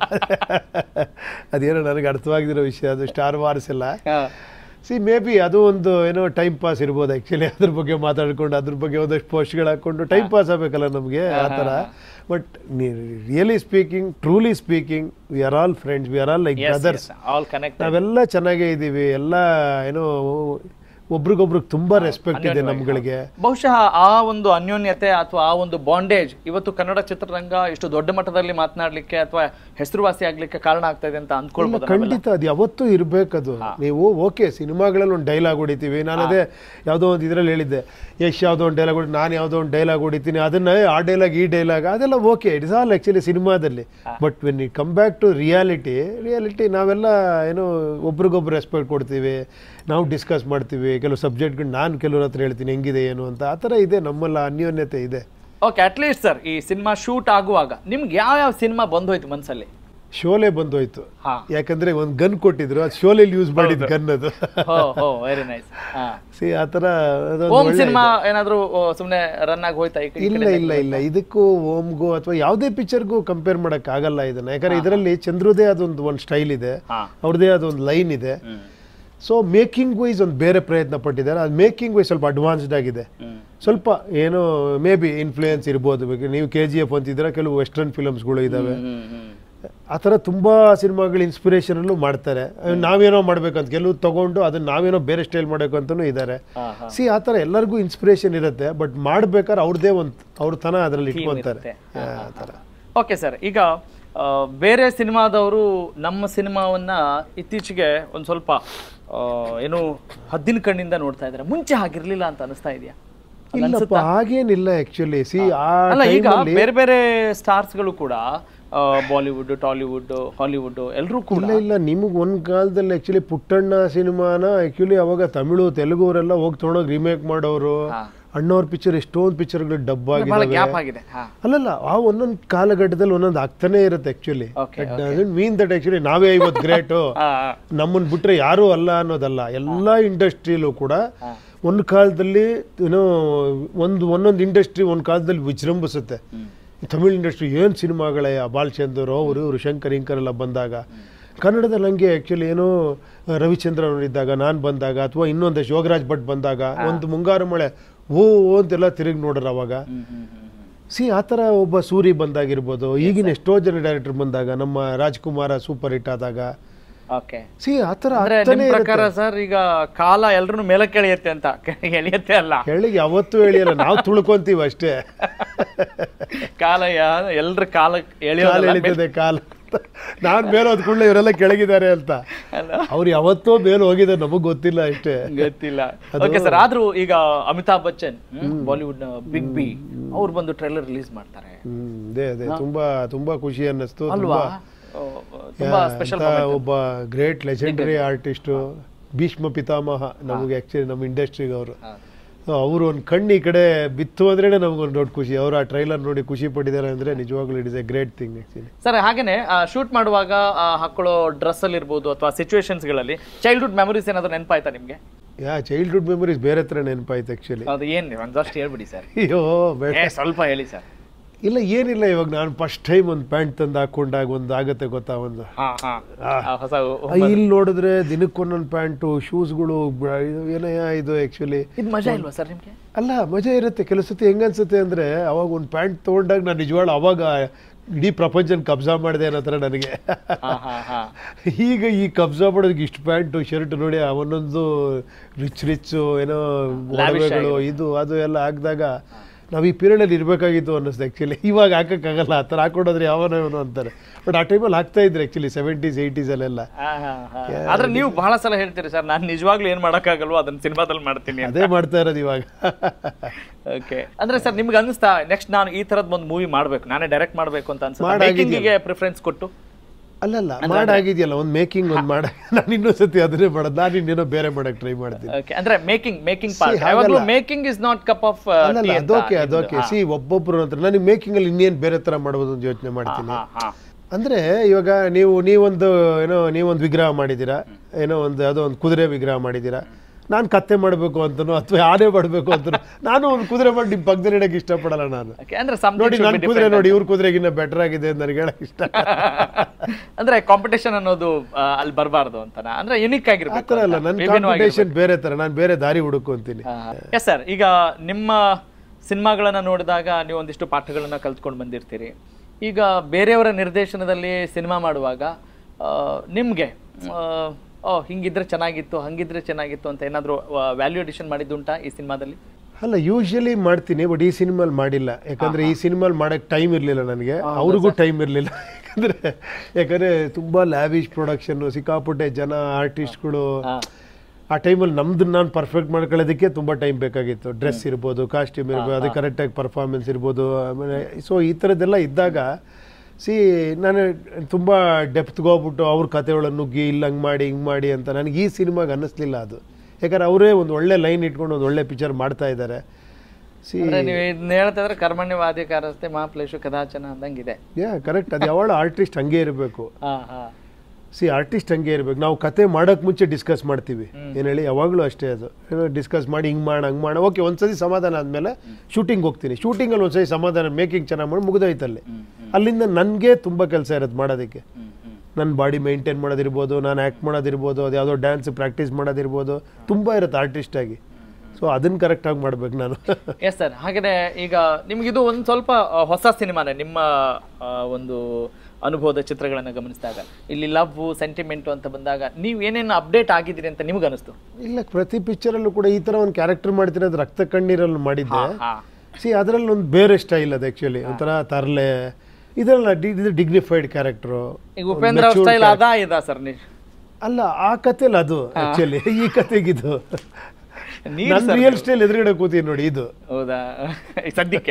ಅದೇನೋ ನನಗೆ ಅರ್ಥವಾಗಿರೋ ವಿಷಯ ಅದು ಸ್ಟಾರ್ ವಾರ್ಸ್ ಎಲ್ಲ ಸಿ ಮೇ ಬಿ ಅದು ಒಂದು ಏನೋ ಟೈಮ್ ಪಾಸ್ ಇರ್ಬೋದು ಆ್ಯಕ್ಚುಲಿ ಅದ್ರ ಬಗ್ಗೆ ಮಾತಾಡ್ಕೊಂಡು ಅದ್ರ ಬಗ್ಗೆ ಒಂದಷ್ಟು ಪೋಸ್ಟ್ಗಳು ಹಾಕ್ಕೊಂಡು ಟೈಮ್ ಪಾಸ್ ಆಗಬೇಕಲ್ಲ ನಮಗೆ ಆ ಥರ but really speaking truly speaking we are all friends we are all like brothers all connect ನಾವೆಲ್ಲ ಚೆನ್ನಾಗೇ ಇದ್ದೀವಿ ಎಲ್ಲ ಏನೋ ಒಬ್ರಿಗೊಬ್ರಿಗೆ ತುಂಬ ರೆಸ್ಪೆಕ್ಟ್ ಇದೆ ನಮ್ಗಳಿಗೆ ಬಹುಶಃ ಆ ಒಂದು ಅನ್ಯೋನ್ಯತೆ ಅಥವಾ ಆ ಒಂದು ಬಾಂಡೇಜ್ ಇವತ್ತು ಕನ್ನಡ ಚಿತ್ರರಂಗ ಇಷ್ಟು ದೊಡ್ಡ ಮಟ್ಟದಲ್ಲಿ ಮಾತನಾಡ್ಲಿಕ್ಕೆ ಅಥವಾ ಹೆಸರುವಾಸಿ ಆಗ್ಲಿಕ್ಕೆ ಕಾರಣ ಆಗ್ತಾ ಇದೆ ಅಂತ ಅಂದ್ಕೊಳ್ಬೋದು ಖಂಡಿತ ಅದು ಯಾವತ್ತೂ ಇರಬೇಕದು ನೀವು ಓಕೆ ಸಿನಿಮಾಗಳಲ್ಲಿ ಒಂದು ಡೈಲಾಗ್ ಹೊಡಿತೀವಿ ನಾನು ಅದೇ ಯಾವುದೋ ಒಂದು ಇದರಲ್ಲಿ ಹೇಳಿದ್ದೆ ಯಶ್ ಯಾವುದೋ ಒಂದು ಡೈಲಾಗ್ ಹೊಡಿ ನಾನು ಯಾವುದೋ ಒಂದು ಡೈಲಾಗ್ ಹೊಡಿತೀನಿ ಅದನ್ನ ಆ ಡೈಲಾಗ್ ಈ ಡೈಲಾಗ್ ಅದೆಲ್ಲ ಓಕೆ ಇಟ್ಸ್ ಆಲ್ ಆ್ಯಕ್ಚುಲಿ ಸಿನಿಮಾದಲ್ಲಿ but when it come back to reality reality ನಾವೆಲ್ಲ ಏನೋ ಒಬ್ರಿಗೊಬ್ರು ರೆಸ್ಪೆಕ್ಟ್ ಕೊಡ್ತೀವಿ ನಾವು ಡಿಸ್ಕಸ್ ಮಾಡ್ತೀವಿ ಕೆಲವು ಸಬ್ಜೆಕ್ಟ್ಗಳು ನಾನು ಕೆಲವ್ರ ಹತ್ರ ಹೇಳ್ತೀನಿ ಹೆಂಗಿದೆ ಏನು ಅಂತ ಆ ಥರ ಇದೆ ನಮ್ಮಲ್ಲ ಅನ್ಯೋನ್ಯತೆ ಇದೆ ಓಕೆ ಅಟ್ಲೀಸ್ಟ್ ಸರ್ ಈ ಸಿನಿಮಾ ಶೂಟ್ ಆಗುವಾಗ ನಿಮ್ಗೆ ಯಾವ ಯಾವ ಸಿನಿಮಾ ಬಂದೋಯ್ತು ಮನ್ಸಲ್ಲಿ ಶೋಲೆ ಬಂದೋಯ್ತು ಹಾ ಯಾಕಂದ್ರೆ ಒಂದು ಗನ್ ಕೊಟ್ಟಿದ್ರು ಅದು ಶೋಲೆಲಿ ಯೂಸ್ ಮಾಡಿದ ಗನ್ ಅದು ಹೋ ಹೋ ವೆರಿ ನೈಸ್ ಹಾ ಸಿ ಆ ಥರ ಅದೊಂದು ಹೋಮ್ ಒಳ್ಳೆ ಸಿನಿಮಾ ಏನಾದ್ರು ಓ, ಸುಮ್ನೆ ರನ್ ಆಗಿ ಹೋಯ್ತಾ ಈ ಕಡೆ- ಈ ಇಲ್ಲ ಕಡೆ? ಇಲ್ಲ ಇಲ್ಲ ಇದಕ್ಕೂ ಓಮ್ಗೂ ಅಥವಾ ಯಾವುದೇ ಪಿಕ್ಚರ್ಗೂ ಕಂಪೇರ್ ಮಾಡಕ್ ಆಗಲ್ಲ ಇದನ್ನ ಯಾಕಂದ್ರೆ ಇದರಲ್ಲಿ ಚಂದ್ರದೇ ಅದೊಂದು ಒಂದು ಸ್ಟೈಲ್ ಇದೆ ಹಾ ಅವ್ರದ್ದೇ ಅದೊಂದು ಲೈನ್ ಇದೆ ಹ್ಮ್ ಸೊ ಮೇಕಿಂಗ್ ವೈಸ್ ಒಂದು ಬೇರೆ ಪ್ರಯತ್ನ ಪಟ್ಟಿದ್ದಾರೆ ಅದು ಮೇಕಿಂಗ್ ವೈಸ್ ಸ್ವಲ್ಪ ಅಡ್ವಾನ್ಸ್ಡ್ ಆಗಿದೆ ಹ್ಮ್ ಸ್ವಲ್ಪ ಏನೋ ಮೇ ಬಿ ಇನ್ಫ್ಲೂಯೆನ್ಸ್ ಇರ್ಬೋದು ಬೇಕಾದ್ರೆ ನೀವು ಕೆ ಜಿ ಎಫ್ ಅಂತಿದ್ರೆ ಕೆಲವು ವೆಸ್ಟರ್ನ್ ಫಿಲಮ್ಸ್ಗಳು ಇದಾವೆ ಹ್ಮ್ ಹ್ಮ್ ಆ ಥರ ತುಂಬ ಸಿನಿಮಾಗಳು ಇನ್ಸ್ಪಿರೇಷನಲ್ಲೂ ಮಾಡ್ತಾರೆ ನಾವೇನೋ ಮಾಡ್ಬೇಕಂತ ಕೆಲವು ತಗೊಂಡು ಅದನ್ನ ನಾವೇನೋ ಬೇರೆ ಸ್ಟೈಲ್ ಮಾಡಬೇಕು ಅಂತಲೂ ಇದ್ದಾರೆ ಹಾ ಹಾ ಸಿ ಆ ಥರ ಎಲ್ಲರಿಗೂ ಇನ್ಸ್ಪಿರೇಷನ್ ಇರುತ್ತೆ ಬಟ್ ಮಾಡ್ಬೇಕಾದ್ರೆ ಅವ್ರದ್ದೇ ಒಂದು ಅವ್ರ ತನ ಅದರಲ್ಲಿ ಇಟ್ಕೊಂತಾರೆ ಇರುತ್ತೆ. ಆ ಥರ ಓಕೆ ಸರ್ ಈಗ ಆ, ಬೇರೆ ಸಿನಿಮಾದವರು ನಮ್ಮ ಸಿನಿಮಾವನ್ನ ಇತ್ತೀಚೆಗೆ ಒಂದು ಸ್ವಲ್ಪ ಆ, ಏನು ಹದ್ದಿನ ಕಣ್ಣಿಂದ ನೋಡ್ತಾ ಇದ್ದಾರೆ ಮುಂಚೆ ಹಾಗಿರ್ಲಿಲ್ಲ ಅಂತ ಅನಿಸ್ತಾ ಇದೆಯಾ ಇಲ್ಲಪ್ಪ ಹಾಗೇನಿಲ್ಲ ಆ್ಯಕ್ಚುಲಿ ಸಿ ಆ ಅಲ್ಲ ಈಗ ಟೈಮಲ್ಲಿ ಬೇರೆ ಬೇರೆ ಸ್ಟಾರ್ಸ್ಗಳು ಕೂಡ ಬಾಲಿವುಡ್ ಟಾಲಿವುಡ್ ಹಾಲಿವುಡ್ ಎಲ್ಲರೂ ಕೂಡ ಇಲ್ಲ ಇಲ್ಲ ನಿಮಗೆ ಒಂದು ಕಾಲದಲ್ಲಿ ಆ್ಯಕ್ಚುಲಿ ಪುಟ್ಟಣ್ಣ ಸಿನಿಮಾನ ಆ್ಯಕ್ಚುಲಿ ಅವಾಗ ತಮಿಳು ತೆಲುಗು ಅವರೆಲ್ಲ ಹೋಗಿ ತೊಗೊಂಡೋಗಿ ರಿಮೇಕ್ ಮಾಡೋರು ಹಾ. ಅಣ್ಣವ್ರ ಪಿಕ್ಚರ್ ಎಷ್ಟೊಂದು ಪಿಕ್ಚರ್ಗಳು ಡಬ್ ಬಹಳ ಆಗಿದ್ದಾವೆ ಗ್ಯಾಪ್ ಆಗಿದೆ ಹಾ ಅಲ್ಲಲ್ಲ ಆ ಒಂದೊಂದು ಕಾಲಘಟ್ಟದಲ್ಲಿ ಒಂದೊಂದು ಆಗ್ತಾನೆ ಇರುತ್ತೆ actually Okay, mean that actually ನಾವೇ ಇವತ್ತು ಗ್ರೇಟು ಹಾ ನಮ್ಮನ್ನ ಬಿಟ್ರೆ ಯಾರೂ ಅಲ್ಲ ಅನ್ನೋದಲ್ಲ ಎಲ್ಲ ಇಂಡಸ್ಟ್ರಿಯಲ್ಲೂ ಕೂಡ ಹಾ. ಒಂದು ಕಾಲದಲ್ಲಿ ಏನೋ ಒಂದು ಒಂದೊಂದು ಇಂಡಸ್ಟ್ರಿ ಒಂದು ಕಾಲದಲ್ಲಿ ವಿಜೃಂಭಿಸುತ್ತೆ ಹ್ಮ್. ಈ ತಮಿಳ್ ಇಂಡಸ್ಟ್ರಿ ಏನು ಸಿನಿಮಾಗಳೇ ಬಾಲಚಂದ್ರ ಅವರು ಇವರು ಶಂಕರ್ ಇಂಕರ್ ಎಲ್ಲ ಬಂದಾಗ ಕನ್ನಡದಲ್ಲಿ ಹಂಗೆ ಆ್ಯಕ್ಚುಲಿ ಏನೋ ರವಿಚಂದ್ರನ್ ಅವರಿದ್ದಾಗ ನಾನು ಬಂದಾಗ ಅಥವಾ ಇನ್ನೊಂದಷ್ಟು ಯೋಗರಾಜ್ ಭಟ್ ಬಂದಾಗ ಒಂದು ಮುಂಗಾರು ಮಳೆ ಓ ಓ ಅಂತೆಲ್ಲ ತಿರುಗಿ ನೋಡ್ರ ಅವಾಗ ಹ್ಮ್ ಹ್ಮ್ ಹ್ಮ್ ಹ್ಮ್. ಸಿ ಆ ಥರ ಒಬ್ಬ ಸೂರಿ ಬಂದಾಗಿರ್ಬೋದು ಈಗಿನ ಎಷ್ಟೋ ಜನ ಡೈರೆಕ್ಟರ್ ಬಂದಾಗ ನಮ್ಮ ರಾಜ್ಕುಮಾರ ಸೂಪರ್ ಹಿಟ್ ಆದಾಗ ಓಕೆ ಸಿ ಆ ಥರ ಅಂದ್ರೆ ಆಗ್ತಾನೆ ನಿಮ್ ಇರುತ್ತೆ. ಪ್ರಕಾರ ಸರ್ ಈಗ ಕಾಲ ಎಲ್ರು ಮೇಲಕ್ಕೆ ಎಳೆಯುತ್ತೆ ಅಂತ ಕೆಳಗೆ ಎಳೆಯುತ್ತೆ ಅಲ್ಲ ಕೆಳಗೆ ಯಾವತ್ತೂ ಹೇಳಿಯಲ್ಲ ನಾವು ತುಳ್ಕೊಂತೀವಿ ಅಷ್ಟೇ ಕಾಲ ಯಾ- ಎಲ್ರ ಕಾಲ ಕಾಲು ಎಳೆಯೋದಲ್ಲ ಎಳಿತದೆ ಕಾಲು ನಾನು ಮೇಲೆ ಹೋದ್ ಕೂಡಲೇ ಇವರೆಲ್ಲ ಕೆಳಗಿದ್ದಾರೆ ಅಂತ ಅಲ್ಲ ಅವ್ರು ಯಾವತ್ತೋ ಮೇಲೆ ಹೋಗಿದ್ದಾರೆ ನಮಗ್ ಗೊತ್ತಿಲ್ಲ ಅಷ್ಟೇ ಗೊತ್ತಿಲ್ಲ ಓಕೆ ಸರ್ ಆದ್ರೂ ಈಗ ಅಮಿತಾಬ್ ಬಚ್ಚನ್ ಬಾಲಿವುಡ್ ನ ಬಿಗ್ ಬಿ ಅವ್ರು ಬಂದು ಟ್ರೈಲರ್ ರಿಲೀಸ್ ಮಾಡ್ತಾರೆ ಹ್ಮ್ ಅದೇ ಅದೇ ತುಂಬಾ ತುಂಬಾ ಖುಷಿ ಅನ್ನಿಸ್ತು ಅಲ್ವಾ ತುಂಬಾ ಓ, ತುಂಬಾ ಯಾ, ಸ್ಪೆಷಲ್ ಅಂತ ಒಬ್ಬ ಗ್ರೇಟ್ ಲೆಜೆಂಡರಿ ಆರ್ಟಿಸ್ಟು ಭೀಷ್ಮ ಪಿತಾಮಹ ನಮಗೆ ಆಕ್ಚುಲಿ ನಮ್ಮ ಇಂಡಸ್ಟ್ರಿಗೆ ಅವರು ಅವರು ಒಂದು ಕಣ್ಣು ಈ ಕಡೆ ಬಿತ್ತು ಅಂದ್ರೆ ನಮಗೊಂದು ದೊಡ್ಡ ಖುಷಿ ಅವರು ಆ ಟ್ರೈಲರ್ ನೋಡಿ ಖುಷಿ ಪಟ್ಟಿದ್ದಾರೆ ಅಂದ್ರೆ ನಿಜವಾಗ್ಲೂ it is a great thing actually sir ಹಾಗೇನೆ ಶೂಟ್ ಮಾಡುವಾಗ ಆ, ಹಾಕೊಳ್ಳೋ ಡ್ರೆಸ್ ಅಲ್ಲಿ ಇರ್ಬೋದು ಅಥವಾ ಸಿಚುವೇಶನ್ಸ್ ಗಳಲ್ಲಿ ಚೈಲ್ಡ್ಹುಡ್ ಮೆಮೊರೀಸ್ ಏನಾದ್ರು ನೆನಪಾಯ್ತಾ ನಿಮ್ಗೆ ಯಾ ಚೈಲ್ಡ್ಹುಡ್ ಮೆಮೊರೀಸ್ ಬೇರೆ ಹತ್ರ ನೆನಪಾಯ್ತು ಆಕ್ಚುಲಿ ಅದು ಏನ್ ಒಂದಷ್ಟು ಹೇಳ್ಬಿಡಿ ಸರ್ ಅಯ್ಯೋ ಬೇಡ ಏ ಸ್ವಲ್ಪ ಹೇಳಿ ಸರ್ ಇಲ್ಲ ಏನಿಲ್ಲ ಇವಾಗ ನಾನು ಫಸ್ಟ್ ಟೈಮ್ ಒಂದು ಪ್ಯಾಂಟ್ ತಂದು ಹಾಕೊಂಡಾಗ ಒಂದು ಆಗತ್ತೆ ಗೊತ್ತಾ ಒಂದು ಹಾ ಹಾ ಆ ಹೊಸ ಆ, ಇಲ್ಲಿ ನೋಡಿದ್ರೆ ದಿನಕ್ಕೊಂದೊಂದು ಪ್ಯಾಂಟು ಶೂಸ್ಗಳು ಏನಯ್ಯ ಇದು ಆ್ಯಕ್ಚುಲಿ ಇದು ಮಜಾ ಇಲ್ವಾ ಸರ್ ನಿಮ್ಗೆ ಅಲ್ಲ ಮಜಾ ಇರುತ್ತೆ ಕೆಲವು ಸತಿ ಹೆಂಗನ್ಸುತ್ತೆ ಅಂದರೆ ಅವಾಗ ಒಂದು ಪ್ಯಾಂಟ್ ತೊಗೊಂಡಾಗ ನಾನು ನಿಜವಾಗ್ಲೂ ಅವಾಗ ಇಡೀ ಪ್ರಪಂಚನ ಕಬ್ಜಾ ಮಾಡಿದೆ ಅನ್ನೋ ಥರ ನನಗೆ ಹಾ ಹಾ ಹಾ ಈಗ ಈ ಕಬ್ಜಾ ಮಾಡೋದಕ್ಕೆ ಇಷ್ಟು ಪ್ಯಾಂಟು ಶರ್ಟ್ ನೋಡಿ ಅವನೊಂದು ರಿಚ್ ರಿಚ್ಚು ಏನೋ ಒಡವೆಗಳು ಇದು ಅದು ಎಲ್ಲ ಹಾಕಿದಾಗ ನಾವು ಈ ಪೀರಿಯಡಲ್ಲಿ ಇರಬೇಕಾಗಿತ್ತು ಅನ್ನಿಸ್ತು ಆ್ಯಕ್ಚುಲಿ ಇವಾಗ ಹಾಕೋಕ್ಕಾಗಲ್ಲ ಆ ಥರ ಹಾಕೊಂಡೋದ್ರೆ ಯಾವನೋ ಇವನು ಅಂತಾರೆ ಬಟ್ ಆ ಟೈಮಲ್ಲಿ ಹಾಕ್ತಾ ಇದ್ರು ಆ್ಯಕ್ಚುಲಿ ಸೆವೆಂಟೀಸ್ ಏಯ್ಟೀಸಲ್ಲೆಲ್ಲ ಆ, ಹಾ, ಹಾ. ಆದ್ರೆ ನೀವು ಬಹಳ ಸಲ ಹೇಳ್ತೀರಿ ಸರ್ ನಾನು ನಿಜವಾಗ್ಲೂ ಏನ್ ಮಾಡಕ್ಕಾಗಲ್ವೋ ಅದನ್ನ ಸಿನಿಮಾದಲ್ಲಿ ಮಾಡ್ತೀನಿ ಅಂತ ಅದೇ ಮಾಡ್ತಾ ಇರೋದು ಇವಾಗ ಓಕೆ ಅಂದ್ರೆ ಸರ್ ನಿಮ್ಗೆ ಅನಿಸ್ತಾ ನೆಕ್ಸ್ಟ್ ನಾನು ಈ ತರದ್ ಒಂದು ಮೂವಿ ಮಾಡ್ಬೇಕು ನಾನೇ ಡೈರೆಕ್ಟ್ ಮಾಡ್ಬೇಕು ಅಂತ ಅನ್ಸುತ್ತೆ ಮಾಡಾಗಿದ್ಯಲ್ಲ. ಮೇಕಿಂಗಿಗೆ ಪ್ರಿಫರೆನ್ಸ್ ಕೊಟ್ಟು ಅಲ್ಲಲ್ಲ ಮಾಡಾಗಿದೆಯಲ್ಲ ಒಂದು ಮೇಕಿಂಗ್ ಒಂದು ಮಾಡ ನಾನು ಇನ್ನೊಂದು ಸತಿ ಅದನ್ನೇ ಮಾಡೋದು ನಾನು ಇನ್ನೇನೋ ಬೇರೆ ಮಾಡಕ್ಕೆ ಟ್ರೈ ಮಾಡ್ತೀನಿ ಓಕೆ ಅಂದ್ರೆ ಮೇಕಿಂಗ್ ಮೇಕಿಂಗ್ ಪಾರ್ಟ್ ಹಾಗಲ್ಲ. ಯಾವಾಗಲೂ making is not cup of ಅಲ್ಲಲ್ಲ ಅದೋಕೆ ಅದೋಕೆ ಸಿ ಒಬ್ಬೊಬ್ರು ಹತ್ರ ನನಗೆ ಮೇಕಿಂಗ್ ಅಲ್ಲಿ ಇನ್ನೇನು ಬೇರೆ ತರ ಮಾಡ್ಬೋದು ಅಂತ ಯೋಚನೆ ಮಾಡ್ತೀನಿ ಅಂದ್ರೆ ಇವಾಗ ನೀವು ನೀವೊಂದು ಏನೋ ನೀವೊಂದು ವಿಗ್ರಹ ಮಾಡಿದ್ದೀರಾ ಏನೋ ಒಂದು ಯಾವುದೋ ಒಂದು ಕುದುರೆ ವಿಗ್ರಹ ಮಾಡಿದ್ದೀರಾ ನಾನು ಕತ್ತೆ ಮಾಡಬೇಕು ಅಂತನೋ ಅಥವಾ ಆನೆ ಮಾಡಬೇಕು ಅಂತನೋ ನಾನು ಒಂದು ಕುದುರೆ ಮಾಡಿ ನಿಮ್ಮ ಪಕ್ಕದಲ್ಲಿ ಇಡಕ್ಕೆ ಇಷ್ಟಪಡಲ್ಲ ನಾನು Okay, ಅಂದ್ರೆ something ನೋಡಿ should ನನ್ನ be ಕುದುರೆ different. ನೋಡಿ ಇವ್ರ ಕುದುರೆಗಿನ್ನ ಬೆಟರ್ ಆಗಿದೆ ಅಂತ ನನಗೆ ಹೇಳಕ್ ಇಷ್ಟ ಅಂದ್ರೆ ಕಾಂಪಿಟೇಷನ್ ಅನ್ನೋದು ಆ, ಅಲ್ಲಿ ಬರಬಾರ್ದು ಅಂತನಾ ಅಂದ್ರೆ ಯುನಿಕ್ ಆ ಆಗಿರ್ಬೇಕು ಥರ ಅಲ್ಲ ನನ್ನ ಕಾಂಪಿಟೇಷನ್ ಬೇರೆ ಥರ ನಾನು ಬೇರೆ ದಾರಿ ಹುಡುಕೊಂತೀನಿ ಎಸ್ ಸರ್ ಈಗ ನಿಮ್ಮ ಸಿನಿಮಾಗಳನ್ನ ನೋಡಿದಾಗ ನೀವು ಒಂದಿಷ್ಟು ಪಾಠಗಳನ್ನ ಕಲ್ತ್ಕೊಂಡು ಬಂದಿರ್ತೀರಿ ಈಗ ಬೇರೆಯವರ ನಿರ್ದೇಶನದಲ್ಲಿ ಸಿನಿಮಾ ಮಾಡುವಾಗ ಆ, ನಿಮ್ಗೆ ಆ, ಓ ಹಿಂಗಿದ್ರೆ ಚೆನ್ನಾಗಿತ್ತು ಹಂಗಿದ್ರೆ ಚೆನ್ನಾಗಿತ್ತು ಅಂತ ಏನಾದರೂ ವ್ಯಾಲ್ಯೂ ಅಡಿಷನ್ ಮಾಡಿದ್ದುಂಟಾ ಈ ಸಿನಿಮಾದಲ್ಲಿ ಅಲ್ಲ ಯೂಶಲಿ ಮಾಡ್ತೀನಿ ಬಟ್ ಈ ಸಿನಿಮಾಲ್ ಮಾಡಿಲ್ಲ ಯಾಕಂದ್ರೆ ಈ ಸಿನಿಮಾಲ್ ಮಾಡಕ್ ಟೈಮ್ ಇರಲಿಲ್ಲ ನನಗೆ ಅವ್ರಿಗೂ ಟೈಮ್ ಇರಲಿಲ್ಲ ಯಾಕಂದ್ರೆ ಯಾಕಂದ್ರೆ ತುಂಬಾ ಲ್ಯಾವಿಶ್ ಪ್ರೊಡಕ್ಷನ್ ಸಿಕ್ಕಾಪಟ್ಟೆ ಜನ ಆರ್ಟಿಸ್ಟ್ಗಳು ಆ ಟೈಮಲ್ಲಿ ನಮ್ದು ನಾನು ಪರ್ಫೆಕ್ಟ್ ಮಾಡ್ಕೊಳ್ಳೋದಕ್ಕೆ ತುಂಬ ಟೈಮ್ ಬೇಕಾಗಿತ್ತು ಡ್ರೆಸ್ ಇರ್ಬೋದು ಕಾಸ್ಟ್ಯೂಮ್ ಇರ್ಬೋದು ಅದು ಕರೆಕ್ಟಾಗಿ ಪರ್ಫಾರ್ಮೆನ್ಸ್ ಇರ್ಬೋದು ಆಮೇಲೆ ಸೊ ಈ ಥರದ್ದೆಲ್ಲ ಇದ್ದಾಗ ಸಿ ನಾನು ತುಂಬ ಡೆಪ್ತ್ಗೆ ಹೋಗ್ಬಿಟ್ಟು ಅವ್ರ ಕಥೆಗಳನ್ನು ನುಗ್ಗಿ ಇಲ್ಲ ಹಂಗೆ ಮಾಡಿ ಹಿಂಗೆ ಮಾಡಿ ಅಂತ ನನಗೆ ಈ ಸಿನಿಮಾಗೆ ಅನ್ನಿಸ್ಲಿಲ್ಲ ಅದು ಯಾಕಂದ್ರೆ ಅವರೇ ಒಂದು ಒಳ್ಳೆ ಲೈನ್ ಇಟ್ಕೊಂಡು ಒಂದು ಒಳ್ಳೆ ಪಿಕ್ಚರ್ ಮಾಡ್ತಾ ಇದ್ದಾರೆ ಸಿ ಅಂದ್ರೆ ನೀವು ಇದನ್ನ ಹೇಳ್ತಾ ಇದ್ರೆ ಕರ್ಮಣ್ಯವಾದಿಕಾರಸ್ತೆ ಮಹಾಪ್ಲೇಶು ಕದಾಚನ ಅಂದಂಗಿದೆ ಯಾ ಕರೆಕ್ಟ್ ಅದು ಯಾವಾಗ ಆರ್ಟಿಸ್ಟ್ ಹಂಗೆ ಇರಬೇಕು ಹಾ ಹಾ ಸಿ ಆರ್ಟಿಸ್ಟ್ ಹಂಗೆ ಇರಬೇಕು ನಾವು ಕತೆ ಮಾಡೋಕೆ ಮುಂಚೆ ಡಿಸ್ಕಸ್ ಮಾಡ್ತೀವಿ ಏನು ಹೇಳಿ ಯಾವಾಗಲೂ ಅಷ್ಟೇ ಅದು ಡಿಸ್ಕಸ್ ಮಾಡಿ ಹಿಂಗೆ ಮಾಡ ಹಂಗೆ ಮಾಡ ಓಕೆ ಒಂದ್ಸತಿ ಸಮಾಧಾನ ಆದಮೇಲೆ ಶೂಟಿಂಗ್ ಹೋಗ್ತೀನಿ ಶೂಟಿಂಗಲ್ಲಿ ಒಂದ್ಸತಿ ಸಮಾಧಾನ ಮೇಕಿಂಗ್ ಚೆನ್ನಾಗಿ ಮಾಡಿ ಮುಗಿದೋಯ್ತಲ್ಲಿ ಅಲ್ಲಿಂದ ನನಗೆ ತುಂಬ ಕೆಲಸ ಇರುತ್ತೆ ಮಾಡೋದಕ್ಕೆ ಹ್ಮ್ ಹ್ಮ್ ನನ್ನ ಬಾಡಿ ಮೇಂಟೈನ್ ಮಾಡೋದಿರ್ಬೋದು ನಾನು ಆ್ಯಕ್ಟ್ ಮಾಡೋದಿರ್ಬೋದು ಅದು ಯಾವುದೋ ಡ್ಯಾನ್ಸ್ ಪ್ರಾಕ್ಟೀಸ್ ಮಾಡೋದಿರ್ಬೋದು ತುಂಬ ಇರುತ್ತೆ ಆರ್ಟಿಸ್ಟಾಗಿ ಸೊ ಅದನ್ನು ಕರೆಕ್ಟಾಗಿ ಮಾಡ್ಬೇಕು ನಾನು ಎಸ್ ಸರ್ ಹಾಗಾದ್ರೆ ಈಗ ನಿಮ್ಗಿದು ಒಂದು ಸ್ವಲ್ಪ ಆ, ಹೊಸ ಸಿನಿಮಾನೇ ನಿಮ್ಮ ಆ, ಒಂದು ಅನುಭವದ ಚಿತ್ರಗಳನ್ನು ಗಮನಿಸಿದಾಗ ಇಲ್ಲಿ ಲವ್ ಸೆಂಟಿಮೆಂಟು ಅಂತ ಬಂದಾಗ ನೀವು ಏನೇನು ಅಪ್ಡೇಟ್ ಆಗಿದ್ದೀರಿ ಅಂತ ನಿಮ್ಗೆ ಅನಿಸ್ತು ಇಲ್ಲ ಪ್ರತಿ ಪಿಕ್ಚರಲ್ಲೂ ಕೂಡ ಈ ಥರ ಒಂದು ಕ್ಯಾರೆಕ್ಟರ್ ಮಾಡ್ತಿರೋದು ರಕ್ತ ಕಣ್ಣೀರಲ್ಲಿ ಮಾಡಿದ್ದೆ ಹಾ ಸಿ ಅದರಲ್ಲಿ ಒಂದು ಬೇರೆ ಸ್ಟೈಲ್ ಅದು ಆ್ಯಕ್ಚುಲಿ ಒಂಥರ ತರಲೆ ಇದೆಲ್ಲ ಡಿ ಇದು ಡಿಗ್ನಿಫೈಡ್ ಕ್ಯಾರೆಕ್ಟ್ರು ಈಗ ಉಪೇಂದ್ರ ಅವ್ರ ಸ್ಟೈಲ್ ಅದಾ ಇದಾ ಸರ್ ನೀವು ಅಲ್ಲ ಆ ಕಥೆಲಿ ಅದು ಆ್ಯಕ್ಚುಲಿ ಈ ಕತೆಗಿದು ನೀವ್ ನನ್ನ ರಿಯಲ್ ಸ್ಟೈಲ್ ಎದುರುಗಡೆ ಕೂತೀನಿ ನೋಡಿ ಇದು ಹೌದಾ ಈಗ ಸದ್ಯಕ್ಕೆ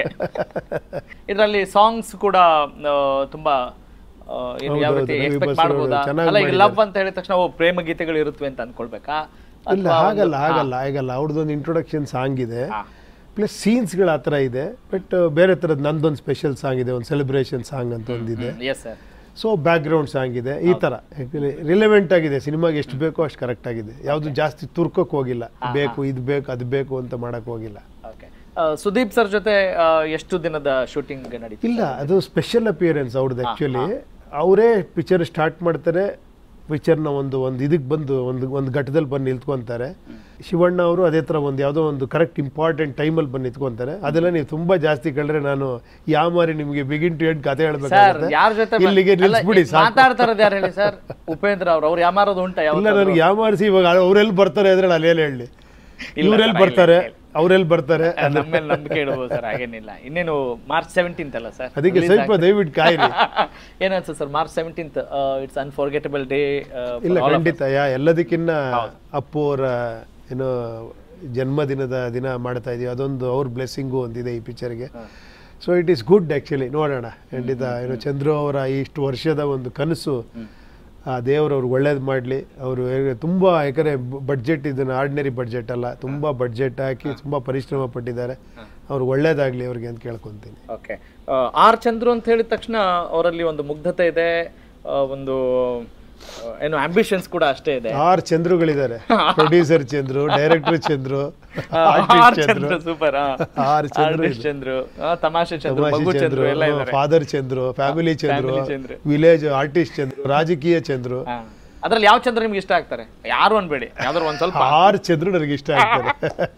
ಇದರಲ್ಲಿ ಸಾಂಗ್ಸ್ ಕೂಡ ಆ, ತುಂಬಾ ಆ, ಏನು ಯಾವ ಹೌದು, ರೀತಿ ಹೌದು, ಎಕ್ಸ್ಪೆಕ್ಟ್ ವಿಭಾಸ್ ಅವರು ಮಾಡ್ಬೋದಾ ಚೆನ್ನಾಗಿ ಅಲ್ಲ ಈಗ ಲವ್ ಅಂತ ಹೇಳಿದ ತಕ್ಷಣ ಓ ಪ್ರೇಮ ಗೀತೆಗಳು ಇರುತ್ತವೆ ಅಂತ ಅನ್ಕೊಳ್ಬೇಕಾ ಇಲ್ಲ ಹಾಗಲ್ಲ ಹಾಗಲ್ಲ ಆಗಲ್ಲ ಅವ್ರದ್ದೊಂದು ಇಂಟ್ರೊಡಕ್ಷನ್ ಸಾಂಗ್ ಇದೆ ಹಾ. ಪ್ಲಸ್ ಸೀನ್ಸ್ಗಳು ಆ ಥರ ಇದೆ ಬಟ್ ಬೇರೆ ಥರದ್ದು ನಂದೊಂದು ಸ್ಪೆಷಲ್ ಸಾಂಗ್ ಇದೆ ಒಂದು ಸೆಲೆಬ್ರೇಷನ್ ಸಾಂಗ್ ಅಂತ ಒಂದಿದೆ yes sir so background song ಇದೆ ಈ ಥರ ಆ್ಯಕ್ಚುಲಿ ರಿಲೆವೆಂಟ್ ಆಗಿದೆ ಸಿನಿಮಾಗೆ ಎಷ್ಟು ಬೇಕೋ ಅಷ್ಟು ಕರೆಕ್ಟ್ ಆಗಿದೆ ಯಾವುದು ಜಾಸ್ತಿ ತುರ್ಕೋಕ್ ಹೋಗಿಲ್ಲ ಬೇಕು ಇದು ಬೇಕು ಅದು ಬೇಕು ಅಂತ ಮಾಡಕ್ ಹೋಗಿಲ್ಲ ಓಕೆ ಸುದೀಪ್ ಸರ್ ಜೊತೆ ಆ, ಎಷ್ಟು ದಿನದ ಶೂಟಿಂಗ್ ನಡೀತು ಇಲ್ಲ ಅದು ಸ್ಪೆಷಲ್ ಅಪಿಯರೆನ್ಸ್ ಅವ್ರದ್ದು ಆ್ಯಕ್ಚುಲಿ ಅವರೇ ಪಿಕ್ಚರ್ ಸ್ಟಾರ್ಟ್ ಮಾಡ್ತಾರೆ ಪಿಕ್ಚರ್ನ ಒಂದು ಒಂದು ಇದಕ್ಕೆ ಬಂದು ಒಂದು ಒಂದು ಘಟ್ಟದಲ್ಲಿ ಬಂದು ನಿಂತ್ಕೊಂತಾರೆ ಶಿವಣ್ಣ ಅವರು ಅದೇ ಥರ ಒಂದು ಯಾವುದೋ ಒಂದು ಕರೆಕ್ಟ್ ಇಂಪಾರ್ಟೆಂಟ್ ಟೈಮಲ್ಲಿ ಬಂದು ನಿಂತ್ಕೊಂತಾರೆ ಅದೆಲ್ಲ ನೀವು ತುಂಬ ಜಾಸ್ತಿ ಕಳ್ರೆ ನಾನು ಯಾವ ಮಾರಿ ನಿಮಗೆ ಬಿಗಿನ್ ಟು ಎಂಡ್ ಕತೆ ಸರ್ ಹೇಳ್ಬೇಕಾಗುತ್ತೆ ಯಾರ ಜೊತೆ ಬ- ಇಲ್ಲಿಗೆ ಅಲ್ಲ, ನಿಲ್ಸ್ಬಿಡಿ ಈಗ ಸಾಕು ಮಾತಾಡ್ತಾ ಇರೋದು ಯಾರು ಹೇಳಿ ಸರ್ ಉಪೇಂದ್ರ ಅವ್ರು ಅವ್ರು ಯಾಮಾರೋದು ಉಂಟಾ ಯಾವ ಇಲ್ಲ ನನಗೆ ಯಾವ ಮಾರಿಸಿ ಇವಾಗ ಅವರೆಲ್ಲಿ ಬರ್ತಾರೆ ಅಂದ್ರೆ ನಾನು ಏನು ಹೇಳಿ ಇವ್ರೆಲ್ಲಿ ಬರ್ತಾರೆ ಅವ್ರೆಲ್ಲಿ ಬರ್ತಾರೆ ನಮ್ಮ ಮೇಲೆ ನಂಬಿಕೆ ಇಡಬಹುದು ಸರ್ ಹಾಗೇನಿಲ್ಲ ಇನ್ನೇನು ಮಾರ್ಚ್ ಸೆವೆಂಟೀನ್ತ್ ಅಲ್ಲ ಸರ್ ಅದಕ್ಕೆ ಸ್ವಲ್ಪ ದಯವಿಟ್ಟು ಕಾಯಿರಿ ಏನನ್ಸುತ್ತೆ sir March seventeenth it's unforgettable day ಇಲ್ಲ ಖಂಡಿತ ಯಾ ಎಲ್ಲದಕ್ಕಿನ್ನ ಅಪ್ಪು ಅವರ ಏನೋ ಜನ್ಮದಿನದ ದಿನ ಮಾಡ್ತಾ ಇದೀವಿ ಅದೊಂದು ಅವ್ರ ಬ್ಲೆಸ್ಸಿಂಗು ಒಂದಿದೆ ಈ ಪಿಕ್ಚರ್ಗೆ so it is good actually ನೋಡೋಣ ಖಂಡಿತ ಏನೋ ಚಂದ್ರು ಅವರ ಇಷ್ಟು ವರ್ಷದ ಒಂದು ಕನಸು ಆ ದೇವರು ಅವ್ರಿಗೆ ಒಳ್ಳೇದು ಮಾಡಲಿ ಅವರು ತುಂಬ ಯಾಕಂದರೆ ಬಡ್ಜೆಟ್ ಇದನ್ನು ಆರ್ಡಿನರಿ ಬಡ್ಜೆಟ್ ಅಲ್ಲ ತುಂಬ ಬಡ್ಜೆಟ್ ಹಾಕಿ ತುಂಬ ಪರಿಶ್ರಮ ಪಟ್ಟಿದ್ದಾರೆ ಅವ್ರಿಗೆ ಒಳ್ಳೇದಾಗಲಿ ಅವ್ರಿಗೆ ಅಂತ ಕೇಳ್ಕೊತೀನಿ ಓಕೆ ಆರ್ ಚಂದ್ರು ಅಂತ ಹೇಳಿದ ತಕ್ಷಣ ಅವರಲ್ಲಿ ಒಂದು ಮುಗ್ಧತೆ ಇದೆ ಆ, ಒಂದು ಆ, ಏನು ಆಂಬಿಷನ್ಸ್ ಕೂಡ ಅಷ್ಟೇ ಇದೆ ಆರು ಚಂದ್ರುಗಳಿದ್ದಾರೆ producer Chandru director Chandru R artist Chandru Chandru super ಆರು ಚಂದ್ರು ಆರ್ಟಿಸ್ಟ್ ಚಂದ್ರು ಆ, ತಮಾಷೆ ಚಂದ್ರು ತಮಾಷೆ ಮಗು ಚಂದ್ರು ಚಂದ್ರು ಎಲ್ಲ ಇದ್ದಾರೆ father Chandru family Chandru Family Chandru. Village artist Chandru ರಾಜಕೀಯ ಚಂದ್ರು ಹಾ. ಅದ್ರಲ್ಲಿ ಯಾವ ಚಂದ್ರ ನಿಮ್ಗೆ ಇಷ್ಟ ಆಗ್ತಾರೆ ಯಾರು ಅನ್ಬೇಡಿ ಯಾವ್ದಾರು ಒಂದ್ ಸ್ವಲ್ಪ ಆರು ಚಂದ್ರು ನನಗೆ ಇಷ್ಟ ಆಗ್ತಾರೆ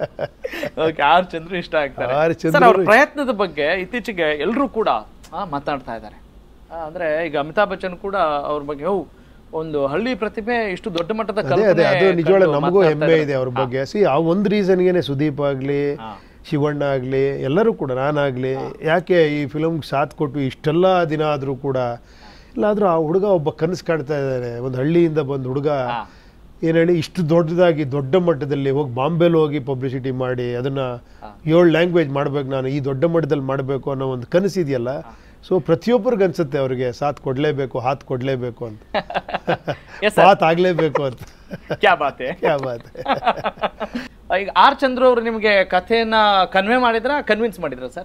ಓಕೆ ಆರ್ ಚಂದ್ರು ಇಷ್ಟ ಆಗ್ತಾರೆ ಆರ್ ಚಂದ್ರು ಸರ್ ಅವ್ರ ಪ್ರಯತ್ನದ ಬಗ್ಗೆ ಇತ್ತೀಚೆಗೆ ಎಲ್ಲರೂ ಕೂಡ ಆ, ಮಾತನಾಡ್ತಾ ಇದ್ದಾರೆ ಆ, ಅಂದ್ರೆ ಈಗ ಅಮಿತಾಬ್ ಬಚ್ಚನ್ ಕೂಡ ಅವ್ರ ಬಗ್ಗೆ ಓ ಒಂದು ಹಳ್ಳಿ ಪ್ರತಿಭೆ ಇಷ್ಟು ದೊಡ್ಡ ಮಟ್ಟದ ಅದೇ ಅದೇ ಅದು ಕಲ್ಪನೆ ನಿಜವಾಳ ಕಂಡು ನಮಗೂ ಮಾತನಾಡ್ತಾ ಹೆಮ್ಮೆ ಇದ್ದಾರೆ. ಇದೆ ಅವ್ರ ಬಗ್ಗೆ ಸಿ ಆ ಒಂದು ರೀಸನ್ಗೆನೆ ಸುದೀಪ್ ಆಗ್ಲಿ ಹಾ. ಶಿವಣ್ಣ ಆಗ್ಲಿ ಎಲ್ಲರೂ ಕೂಡ ನಾನಾಗ್ಲಿ ಯಾಕೆ ಈ ಫಿಲಮ್ಗೆ ಸಾಥ್ ಕೊಟ್ಟು ಇಷ್ಟೆಲ್ಲ ದಿನ ಆದರೂ ಕೂಡ ಇಲ್ಲಾದ್ರೂ ಆ ಹುಡುಗ ಒಬ್ಬ ಕನಸು ಕಾಣ್ತಾ ಇದ್ದಾನೆ ಒಂದು ಹಳ್ಳಿಯಿಂದ ಬಂದ ಹುಡುಗ ಹಾ. ಏನು ಹೇಳಿ ಇಷ್ಟು ದೊಡ್ಡದಾಗಿ ದೊಡ್ಡ ಮಟ್ಟದಲ್ಲಿ ಹೋಗಿ ಬಾಂಬೆಲಿ ಹೋಗಿ ಪಬ್ಲಿಸಿಟಿ ಮಾಡಿ ಅದನ್ನ ಏಳು ಲ್ಯಾಂಗ್ವೇಜ್ ಮಾಡ್ಬೇಕು ನಾನು ಈ ದೊಡ್ಡ ಮಟ್ಟದಲ್ಲಿ ಮಾಡಬೇಕು ಅನ್ನೋ ಒಂದು ಕನಸು ಇದೆಯಲ್ಲ ಸೊ ಪ್ರತಿಯೊಬ್ಬರಿಗೆ ಅನ್ಸುತ್ತೆ ಅವ್ರಿಗೆ ಸಾಥ್ ಕೊಡಲೇಬೇಕು ಹಾತ್ ಕೊಡಲೇಬೇಕು ಅಂತ Yes, sir. ಮಾತ್ ಆಗ್ಲೇಬೇಕು ಅಂತ ಕ್ಯಾ ಬಾತೆ ಕ್ಯಾ ಬಾತ್ ಈಗ ಆರ್ ಚಂದ್ರು ಅವರು ನಿಮಗೆ ಕಥೆಯನ್ನ ಕನ್ವೆ ಮಾಡಿದ್ರ ಕನ್ವಿನ್ಸ್ ಮಾಡಿದ್ರ ಸರ್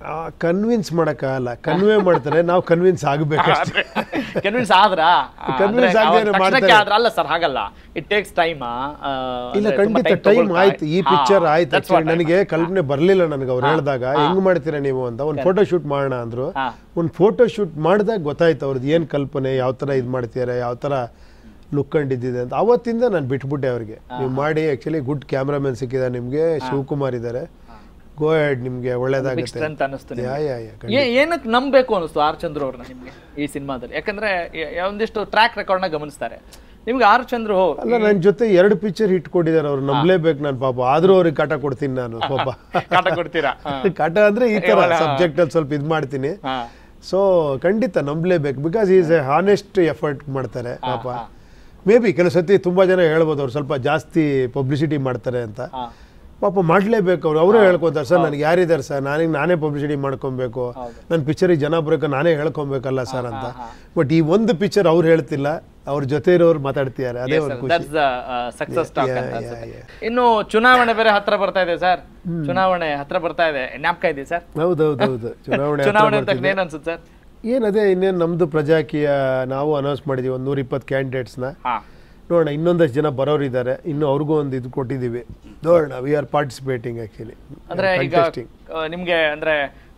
ಕನ್ವಿನ್ಸ್ ಮಾಡೋಕ್ಕಾಗಲ್ಲ ಕನ್ವೆ ಮಾಡ್ತಾರೆ ನಾವು ಕನ್ವಿನ್ಸ್ ಆಗಬೇಕಷ್ಟೇ ಕನ್ವಿನ್ಸ್ ಆದ್ರಾ Convince ಆಗದೆ ಏನೋ ಮಾಡ್ತಾರೆ. ಆದ್ರ ಅಲ್ಲ ಸರ್ ಹಾಗಲ್ಲ ಇಟ್ ಟೇಕ್ಸ್ ಟೈಮ್ ಇಲ್ಲ ಖಂಡಿತ ಟೈಮ್ ಆಯ್ತು ಈ ಪಿಕ್ಚರ್ ಆಯ್ತು actually ನನಗೆ ಕಲ್ಪನೆ ಬರಲಿಲ್ಲ ನನಗೆ ಅವ್ರು ಹೇಳಿದಾಗ ಹೆಂಗ್ ಮಾಡ್ತೀರಾ ನೀವು ಅಂತ ಒಂದು ಫೋಟೋ ಶೂಟ್ ಮಾಡೋಣ ಅಂದ್ರು ಹಾ. ಒಂದು ಫೋಟೋ ಶೂಟ್ ಮಾಡಿದಾಗ ಗೊತ್ತಾಯ್ತು ಅವ್ರದ್ದು ಏನು ಕಲ್ಪನೆ ಯಾವ ಥರ ಇದು ಮಾಡ್ತಿದ್ದಾರೆ ಯಾವ ಥರ ಲುಕ್ ಕಂಡಿದ್ದಿದೆ ಅಂತ ಅವತ್ತಿಂದ ನಾನು ಬಿಟ್ಬಿಟ್ಟೆ ಅವ್ರಿಗೆ ನೀವು ಮಾಡಿ ಆ್ಯಕ್ಚುಲಿ ಗುಡ್ ಕ್ಯಾಮ್ರಾಮನ್ ಸಿಕ್ಕಿದ್ದಾರೆ ನಿಮಗೆ ಶಿವಕುಮಾರ್ ಇದ್ದಾರೆ ಗೋ ಹೆಡ್ ನಿಮಗೆ ಒಳ್ಳೇದಾಗುತ್ತೆ ಸ್ಟ್ರೆಂತ್ ಅನ್ನಿಸ್ತು ಯಾ ಯಾ ಯಾ ಏ- ಏನಕ್ಕೆ ನಂಬಬೇಕು ಅನಿಸ್ತು ಆರ್ ಚಂದ್ರ ಅವ್ರನ್ನ ನಿಮ್ಗೆ ಈ ಸಿನಿಮಾದಲ್ಲಿ ಯಾಕಂದ್ರೆ ಯ- ಯ- ಒಂದಿಷ್ಟು ಟ್ರ್ಯಾಕ್ ರೆಕಾರ್ಡ್ನ ಗಮನಿಸ್ತಾರೆ ನಿಮ್ಗೆ ಆರ್ ಚಂದ್ರ ಹೋ ಅಲ್ಲ ನನ್ನ ಜೊತೆ ಎರಡು ಪಿಕ್ಚರ್ ಹಿಟ್ ಕೊಟ್ಟಿದ್ದಾರೆ ಅವ್ರು ನಂಬಲೇಬೇಕು ನಾನು ಪಾಪ ಆದ್ರೂ ಅವ್ರಿಗೆ ಕಾಟ ಕೊಡ್ತೀನಿ ನಾನು ಪಾಪ ಕಾಟ ಕೊಡ್ತೀರಾ ಹಾ. ಕಾಟ ಅಂದ್ರೆ ಈ ತರ ಸಬ್ಜೆಕ್ಟ್ ಅಲ್ಲಿ ಸ್ವಲ್ಪ ಇದು ಮಾಡ್ತೀನಿ ಹಾ. ಸೊ ಖಂಡಿತ ನಂಬಲೇಬೇಕು because is a honest effort ಮಾಡ್ತಾರೆ ಪಾಪ ಮೇ ಬಿ ಕೆಲವು ಸತಿ ತುಂಬಾ ಜನ ಹೇಳ್ಬೋದು ಅವ್ರು ಸ್ವಲ್ಪ ಜಾಸ್ತಿ ಪಬ್ಲಿಸಿಟಿ ಮಾಡ್ತಾರೆ ಅಂತ ಹಾ. ಪಾಪ ಮಾಡಲೇಬೇಕು ಅವ್ರು ಅವರೇ ಹೇಳ್ಕೊತಾರೆ ಸರ್ ನನಗೆ ಯಾರಿದ್ದಾರೆ ಸರ್ ನನಗೆ ನಾನೇ ಪಬ್ಲಿಸಿಟಿ ಮಾಡ್ಕೊಬೇಕು ನನ್ನ ಪಿಕ್ಚರಿಗೆ ಜನ ಬರೋಕೆ ನಾನೇ ಹೇಳ್ಕೊಬೇಕಲ್ಲ ಸರ್ ಅಂತ ಬಟ್ ಈ ಒಂದು ಪಿಕ್ಚರ್ ಅವ್ರು ಹೇಳ್ತಿಲ್ಲ ಅವ್ರ ಜೊತೆ ಇರೋರು ಮಾತಾಡ್ತಿದ್ದಾರೆ ಅದೇ ಒಂದು ಖುಷಿ ದಟ್ಸ್ ಸಕ್ಸಸ್ ಟಾಕ್ Yeah, ಅಂತ yeah, ಅನ್ಸುತ್ತೆ ಇನ್ನು ಚುನಾವಣೆ ಬೇರೆ ಹತ್ರ ಬರ್ತಾ ಇದೆ ಸರ್ ಚುನಾವಣೆ ಹತ್ರ ಬರ್ತಾ ಇದೆ ಜ್ಞಾಪಕ ಇದೆ ಸರ್ ಹೌದೌದೌದು ಚುನಾವಣೆ ಹತ್ರ ಚುನಾವಣೆ ಅಂತ ಬರ್ತಿದೆ. ಏನ್ ಅನ್ಸುತ್ತೆ ಸರ್ ಏನದೇ ಇನ್ನೇನು ನಮ್ಮದು ಪ್ರಜಾಕೀಯ ನಾವು ಅನೌನ್ಸ್ ಮಾಡಿದ್ದೀವಿ ಒಂದು ನೂರ ಇಪ್ಪತ್ತು ಕ್ಯಾಂಡಿಡೇಟ್ಸ್ನ ಹಾ ನೋಡೋಣ ಇನ್ನೊಂದಷ್ಟು ಜನ ಬರೋರಿದ್ದಾರೆ ಇನ್ನು ಅವ್ರಿಗೂ ಒಂದು ಇದು ಕೊಟ್ಟಿದ್ದೀವಿ ನೋಡೋಣ ವಿ ಆರ್ ಪಾರ್ಟಿಸಿಪೇಟಿಂಗ್ ಆ್ಯಕ್ಚುಲಿ ಅಂದ್ರೆ ಈಗ ಆ, ನಿಮ್ಗೆ ಅಂದ್ರೆ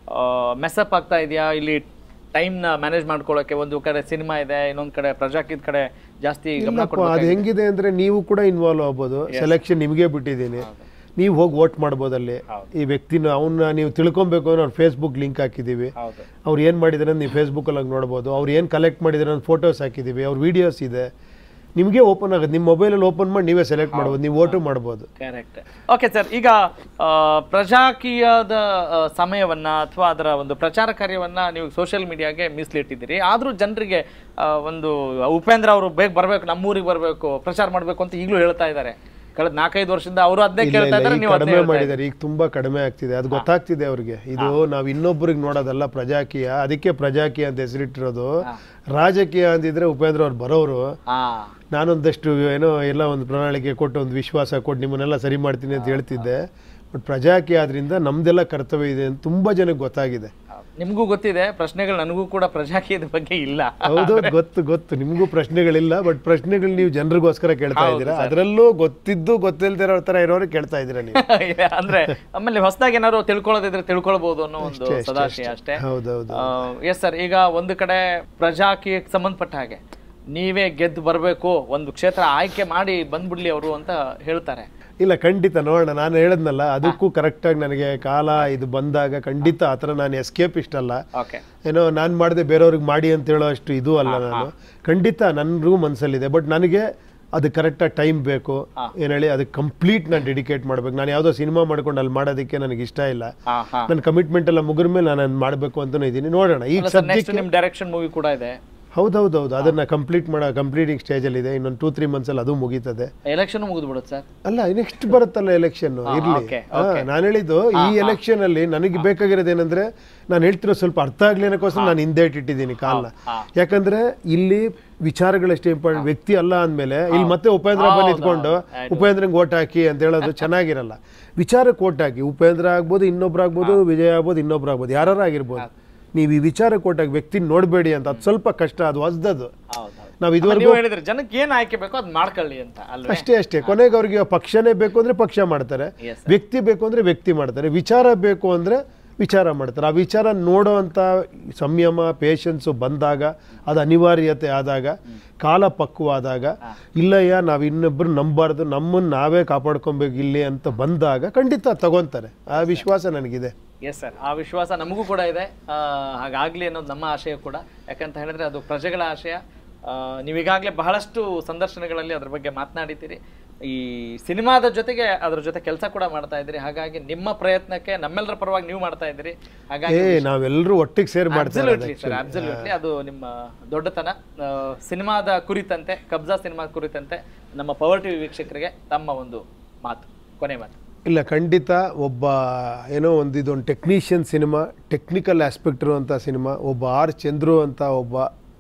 ಮೆಸಪ್ ಆಗ್ತಾ ಇದೆಯಾ ಇಲ್ಲಿ ಟೈಮ್ ನ ಮ್ಯಾನೇಜ್ ಮಾಡ್ಕೊಳ್ಳೋಕೆ ಒಂದು ಕಡೆ ಸಿನಿಮಾ ಇದೆ ಇನ್ನೊಂದ್ ಕಡೆ ಪ್ರಜಾಕಿದ್ ಕಡೆ ಜಾಸ್ತಿ ಗಮನ ಇಲ್ಲಪ್ಪ ಅದು ಹೆಂಗಿದೆ ಅಂದರೆ ನೀವು ಕೂಡ ಇನ್ವಾಲ್ವ್ ಆಗ್ಬೋದು ಸೆಲೆಕ್ಷನ್ ನಿಮಗೆ ಬಿಟ್ಟಿದ್ದೀನಿ ನೀವು ಹೋಗಿ ವೋಟ್ ಮಾಡ್ಬೋದು ಅಲ್ಲಿ ಈ ವ್ಯಕ್ತಿನ ಅವನ್ನ ನೀವು ತಿಳ್ಕೊಬೇಕು ಅಂದ್ರೆ ಅವ್ರ ಫೇಸ್ಬುಕ್ ಲಿಂಕ್ ಹಾಕಿದ್ದೀವಿ ಹೌದು ಅವ್ರು ಏನು ಮಾಡಿದ್ದಾರೆ ಅಂತ ನೀವು ಫೇಸ್ಬುಕ್ಕಲ್ಲಿ ಹಂಗೆ ನೋಡ್ಬೋದು ಅವ್ರು ಏನು ಕಲೆಕ್ಟ್ ಮಾಡಿದ್ದಾರೆ ಅಂತ ಫೋಟೋಸ್ ಹಾಕಿದ್ದೀವಿ ಅವ್ರ ವೀಡಿಯೋಸ್ ಇದೆ ನಿಮಗೆ ಓಪನ್ ಆಗುತ್ತೆ ನಿಮ್ಮ ಮೊಬೈಲಲ್ಲಿ ಓಪನ್ ಮಾಡಿ ನೀವೇ ಸೆಲೆಕ್ಟ್ ಮಾಡ್ಬೋದು ನೀವು ವೋಟು ಮಾಡ್ಬೋದು ಕರೆಕ್ಟ್ ಓಕೆ ಸರ್ ಈಗ ಆ, ಪ್ರಜಾಕೀಯದ ಆ, ಸಮಯವನ್ನ ಅಥವಾ ಅದರ ಒಂದು ಪ್ರಚಾರ ಕಾರ್ಯವನ್ನ ನೀವು ಸೋಷಿಯಲ್ ಮೀಡಿಯಾಗೆ ಮೀಸಲಿಟ್ಟಿದ್ದೀರಿ ಆದ್ರೂ ಜನರಿಗೆ ಆ, ಒಂದು ಉಪೇಂದ್ರ ಅವರು ಬೇಗ ಬರ್ಬೇಕು ನಮ್ಮೂರಿಗೆ ಬರ್ಬೇಕು ಪ್ರಚಾರ ಮಾಡ್ಬೇಕು ಅಂತ ಈಗಲೂ ಹೇಳ್ತಾ ಇದ್ದಾರೆ ಕಳೆದ ನಾಲ್ಕೈದು ವರ್ಷದಿಂದ ಅವರು ಅದನ್ನೇ ಇಲ್ಲ, ಕೇಳ್ತಾ ಇಲ್ಲ, ಇದ್ದಾರೆ ಈಗ ನೀವು ಅದನ್ನೇ ಕಡಿಮೆ ಹೇಳ್ತಾ ಮಾಡಿದ್ದಾರೆ ಈಗ ತುಂಬಾ ಕಡಿಮೆ ಆಗ್ತಿದೆ ಅದು ಗೊತ್ತಾಗ್ತಿದೆ ಅವ್ರಿಗೆ ಇದು ನಾವು ಇನ್ನೊಬ್ಬರಿಗೆ ನೋಡೋದಲ್ಲ ಪ್ರಜಾಕೀಯ ಅದಕ್ಕೆ ಪ್ರಜಾಕೀಯ ಅಂತ ಹೆಸರಿಟ್ಟಿರೋದು ರಾಜಕೀಯ ಅಂದಿದ್ರೆ ಉಪೇಂದ್ರ ಅವ್ರು ಬರೋರು ಹಾ ನಾನೊಂದಷ್ಟು ಏನೋ ಎಲ್ಲ ಒಂದು ಪ್ರಣಾಳಿಕೆ ಕೊಟ್ಟು ಒಂದು ವಿಶ್ವಾಸ ಕೊಟ್ಟು ನಿಮ್ಮನ್ನೆಲ್ಲ ಸರಿ ಮಾಡ್ತೀನಿ ಅಂತ ಹೇಳ್ತಿದ್ದೆ ಬಟ್ ಪ್ರಜಾಕೀಯ ಆದ್ರಿಂದ ನಮ್ದೆಲ್ಲ ಕರ್ತವ್ಯ ಇದೆ ಅಂತ ತುಂಬಾ ಜನಕ್ಕೆ ಗೊತ್ತಾಗಿದೆ ನಿಮಗೂ ಗೊತ್ತಿದೆ ಪ್ರಶ್ನೆಗಳು ನನಗೂ ಕೂಡ ಪ್ರಜಾಕೀಯದ ಬಗ್ಗೆ ಇಲ್ಲ ಹೌದೌದು ಗೊತ್ತು ಗೊತ್ತು ನಿಮಗೂ ಪ್ರಶ್ನೆಗಳಿಲ್ಲ ಬಟ್ ಪ್ರಶ್ನೆಗಳು ನೀವು ಜನರಿಗೋಸ್ಕರ ಕೇಳ್ತಾ ಇದ್ದೀರಾ ಅದರಲ್ಲೂ ಗೊತ್ತಿದ್ದು ಗೊತ್ತಿಲ್ದಿರೋ ತರ ಇರೋರು ಕೇಳ್ತಾ ಇದ್ದೀರಾ ನೀವು ಅಂದ್ರೆ ಆಮೇಲೆ ಹೊಸದಾಗಿ ಏನಾದ್ರು ತಿಳ್ಕೊಳ್ಳೋದಿದ್ರೆ ತಿಳ್ಕೊಳ್ಬಹುದು ಅನ್ನೋ ಒಂದು ಸದಾಶಯ ಅಷ್ಟೇ ಹೌದೌದು ಎಸ್ ಸರ್ ಈಗ ಒಂದು ಕಡೆ ಪ್ರಜಾಕೀಯಕ್ಕೆ ಸಂಬಂಧಪಟ್ಟ ಹಾಗೆ ನೀವೇ ಗೆದ್ದು ಬರಬೇಕು ಒಂದು ಕ್ಷೇತ್ರ ಆಯ್ಕೆ ಮಾಡಿ ಬಂದ್ಬಿಡ್ಲಿ ಅವರು ಅಂತ ಹೇಳ್ತಾರೆ ಇಲ್ಲ ಖಂಡಿತ ನೋಡೋಣ ನಾನು ಹೇಳದ್ನಲ್ಲ ಅದಕ್ಕೂ ಕರೆಕ್ಟಾಗಿ ನನಗೆ ಕಾಲ ಇದು ಬಂದಾಗ ಖಂಡಿತ ಆ ಥರ ನಾನು ಎಸ್ಕೇಪ್ ಇಷ್ಟಲ್ಲ ಓಕೆ ಏನೋ ನಾನು ಮಾಡಿದೆ ಬೇರೆಯವ್ರಿಗೆ ಮಾಡಿ ಅಂತ ಹೇಳೋ ಅಷ್ಟು ಇದು ಅಲ್ಲ ನಾನು ಖಂಡಿತ ನನಗೂ ಮನಸ್ಸಲ್ಲಿದೆ ಬಟ್ ನನಗೆ ಅದು ಕರೆಕ್ಟಾಗಿ ಟೈಮ್ ಬೇಕು ಏನು ಹೇಳಿ ಅದಕ್ಕೆ ಕಂಪ್ಲೀಟ್ ನಾನು ಡೆಡಿಕೇಟ್ ಮಾಡ್ಬೇಕು ನಾನು ಯಾವುದೋ ಸಿನಿಮಾ ಮಾಡ್ಕೊಂಡು ಅಲ್ಲಿ ಮಾಡೋದಕ್ಕೆ ನನಗೆ ಇಷ್ಟ ಇಲ್ಲ ಹಾ ಹಾ ನನ್ನ ಕಮಿಟ್ಮೆಂಟ್ ಎಲ್ಲ ಮುಗಿದ ಮೇಲೆ ನಾನು ಅದ್ ಮಾಡಬೇಕು ಅಂತಲೂ ಇದ್ದೀನಿ ನೋಡೋಣ ಈಗ ನೆಕ್ಸ್ಟ್ ಸದ್ಯಕ್ಕೆ ನಿಮ್ ಡೈರೆಕ್ಷನ್ ಮೂವಿ ಕೂಡ ಇದೆ ಹೌದೌದೌದು ಅದನ್ನ ಕಂಪ್ಲೀಟ್ ಮಾಡೋ ಕಂಪ್ಲೀಟಿಂಗ್ ಸ್ಟೇಜಲ್ಲಿ ಇದೆ ಇನ್ನೊಂದು ಟೂ ತ್ರೀ ಮಂತ್ಸಲ್ಲಿ ಅದು ಮುಗೀತದೆ ಎಲೆಕ್ಷನ್ ಮುಗಿದು ಬಿಡುತ್ತೆ ಸರ್ ಅಲ್ಲ ನೆಕ್ಸ್ಟ್ ಬರುತ್ತಲ್ಲ ಎಲೆಕ್ಷನ್ ಇರ್ಲಿ okay, ನಾನು ಹೇಳಿದ್ದು ಈ ಎಲೆಕ್ಷನ್ ಅಲ್ಲಿ ನನಗೆ ಬೇಕಾಗಿರೋದು ಏನಂದ್ರೆ ನಾನು ಹೇಳ್ತಿರೋ ಸ್ವಲ್ಪ ಅರ್ಥ ಆಗ್ಲಿ ಅನ್ನೋಕ್ಕೋಸ್ಕರ ನಾನು ಹಿಂದೆ ಇಟ್ಟಿದ್ದೀನಿ ಕಾಲ್ನ ಯಾಕಂದ್ರೆ ಇಲ್ಲಿ ವಿಚಾರಗಳಷ್ಟೇ ಇಂಪಾರ್ಟೆಂಟ್ ವ್ಯಕ್ತಿ ಅಲ್ಲ ಅಂದ್ಮೇಲೆ ಇಲ್ಲಿ ಮತ್ತೆ ಉಪೇಂದ್ರ ಬಂದು ನಿಂತ್ಕೊಂಡು ಉಪೇಂದ್ರಂಗೆ ಓಟ್ ಹಾಕಿ ಅಂತ ಹೇಳೋದು ಚೆನ್ನಾಗಿರಲ್ಲ ವಿಚಾರಕ್ಕೆ ಓಟ್ ಹಾಕಿ ಉಪೇಂದ್ರ ಆಗ್ಬೋದು ಇನ್ನೊಬ್ರು ಆಗ್ಬೋದು ವಿಜಯ ಆಗ್ಬೋದು ಇನ್ನೊಬ್ರು ಆಗ್ಬೋದು ಯಾರು ಆಗಿರ್ಬೋದು ನೀವು ಈ ವಿಚಾರಕ್ಕೆ ಓಟ್ ಹಾಕಿ ವ್ಯಕ್ತಿ ನೋಡಬೇಡಿ ಅಂತ ಅದು ಸ್ವಲ್ಪ ಕಷ್ಟ ಅದು ಹೊಸ್ದದು ಹೌದು ನಾವು ಇದುವರೆಗೂ ನೀವು ಹೇಳಿದ್ರೆ ಜನಕ್ಕೆ ಏನ್ ಆಯ್ಕೆ ಬೇಕೋ ಅದ್ ಮಾಡ್ಕೊಳ್ಳಿ ಅಂತ ಅಲ್ವೇ ಅಷ್ಟೇ ಅಷ್ಟೇ ಕೊನೆಗೆ ಅವ್ರಿಗೆ ಪಕ್ಷನೇ ಬೇಕು ಅಂದ್ರೆ ಪಕ್ಷ ಮಾಡ್ತಾರೆ Yes, ವ್ಯಕ್ತಿ ಬೇಕು ಅಂದ್ರೆ ವ್ಯಕ್ತಿ ಮಾಡ್ತಾರೆ ವಿಚಾರ ಬೇಕು ಅಂದ್ರೆ ವಿಚಾರ ಮಾಡ್ತಾರೆ ಆ ವಿಚಾರ ನೋಡೋ ಅಂತ ಸಂಯಮ ಪೇಷನ್ಸು ಬಂದಾಗ ಅದು ಅನಿವಾರ್ಯತೆ ಆದಾಗ ಕಾಲ ಪಕ್ವಾದಾಗ ಇಲ್ಲಯ್ಯ ನಾವು ಇನ್ನೊಬ್ರು ನಂಬಾರ್ದು ನಮ್ಮನ್ನು ನಾವೇ ಕಾಪಾಡ್ಕೊಬೇಕು ಇಲ್ಲಿ ಅಂತ ಬಂದಾಗ ಖಂಡಿತ ತಗೊಂತಾರೆ ಆ ವಿಶ್ವಾಸ ನನಗಿದೆ ಎಸ್ ಸರ್ ಆ ವಿಶ್ವಾಸ ನಮಗೂ ಕೂಡ ಇದೆ ಆ, ಹಾಗಾಗ್ಲಿ ಅನ್ನೋದು ನಮ್ಮ ಆಶಯ ಕೂಡ ಯಾಕಂತ ಹೇಳಿದ್ರೆ ಅದು ಪ್ರಜೆಗಳ ಆಶಯ ಆ, ನೀವೀಗಾಗಲೇ ಬಹಳಷ್ಟು ಸಂದರ್ಶನಗಳಲ್ಲಿ ಅದ್ರ ಬಗ್ಗೆ ಮಾತನಾಡಿದ್ದೀರಿ ಈ ಸಿನಿಮಾದ ಜೊತೆಗೆ ಅದ್ರ ಜೊತೆ ಕೆಲಸ ಕೂಡ ಮಾಡ್ತಾ ಇದ್ದೀರಿ ಹಾಗಾಗಿ ನಿಮ್ಮ ಪ್ರಯತ್ನಕ್ಕೆ ನಮ್ಮೆಲ್ಲರ ಪರವಾಗಿ ನೀವು ಮಾಡ್ತಾ ಇದ್ದೀರಿ ಹಾಗಾಗಿ ಏ ನಾವೆಲ್ಲರೂ ಒಟ್ಟಿಗೆ ಸೇರಿ ಮಾಡ್ತಾರೆ ಅಬ್ಸಲ್ಯೂಟ್ಲಿ ಸರ್ ಅಬ್ಸಲ್ಯೂಟ್ಲಿ ಅದು ನಿಮ್ಮ ದೊಡ್ಡತನ ಆ, ಸಿನಿಮಾದ ಕುರಿತಂತೆ ಕಬ್ಜಾ ಸಿನಿಮಾ ಕುರಿತಂತೆ ನಮ್ಮ ಪವರ್ ಟಿವಿ ವೀಕ್ಷಕರಿಗೆ ತಮ್ಮ ಒಂದು ಮಾತು ಕೊನೆ ಮಾತು ಇಲ್ಲ ಖಂಡಿತ ಒಬ್ಬ ಏನೋ ಒಂದು ಇದೊಂದು ಟೆಕ್ನಿಷಿಯನ್ ಸಿನಿಮಾ ಟೆಕ್ನಿಕಲ್ ಆಸ್ಪೆಕ್ಟ್ ಇರುವಂಥ ಸಿನಿಮಾ ಒಬ್ಬ ಆರ್ ಚಂದ್ರು ಅಂತ ಒಬ್ಬ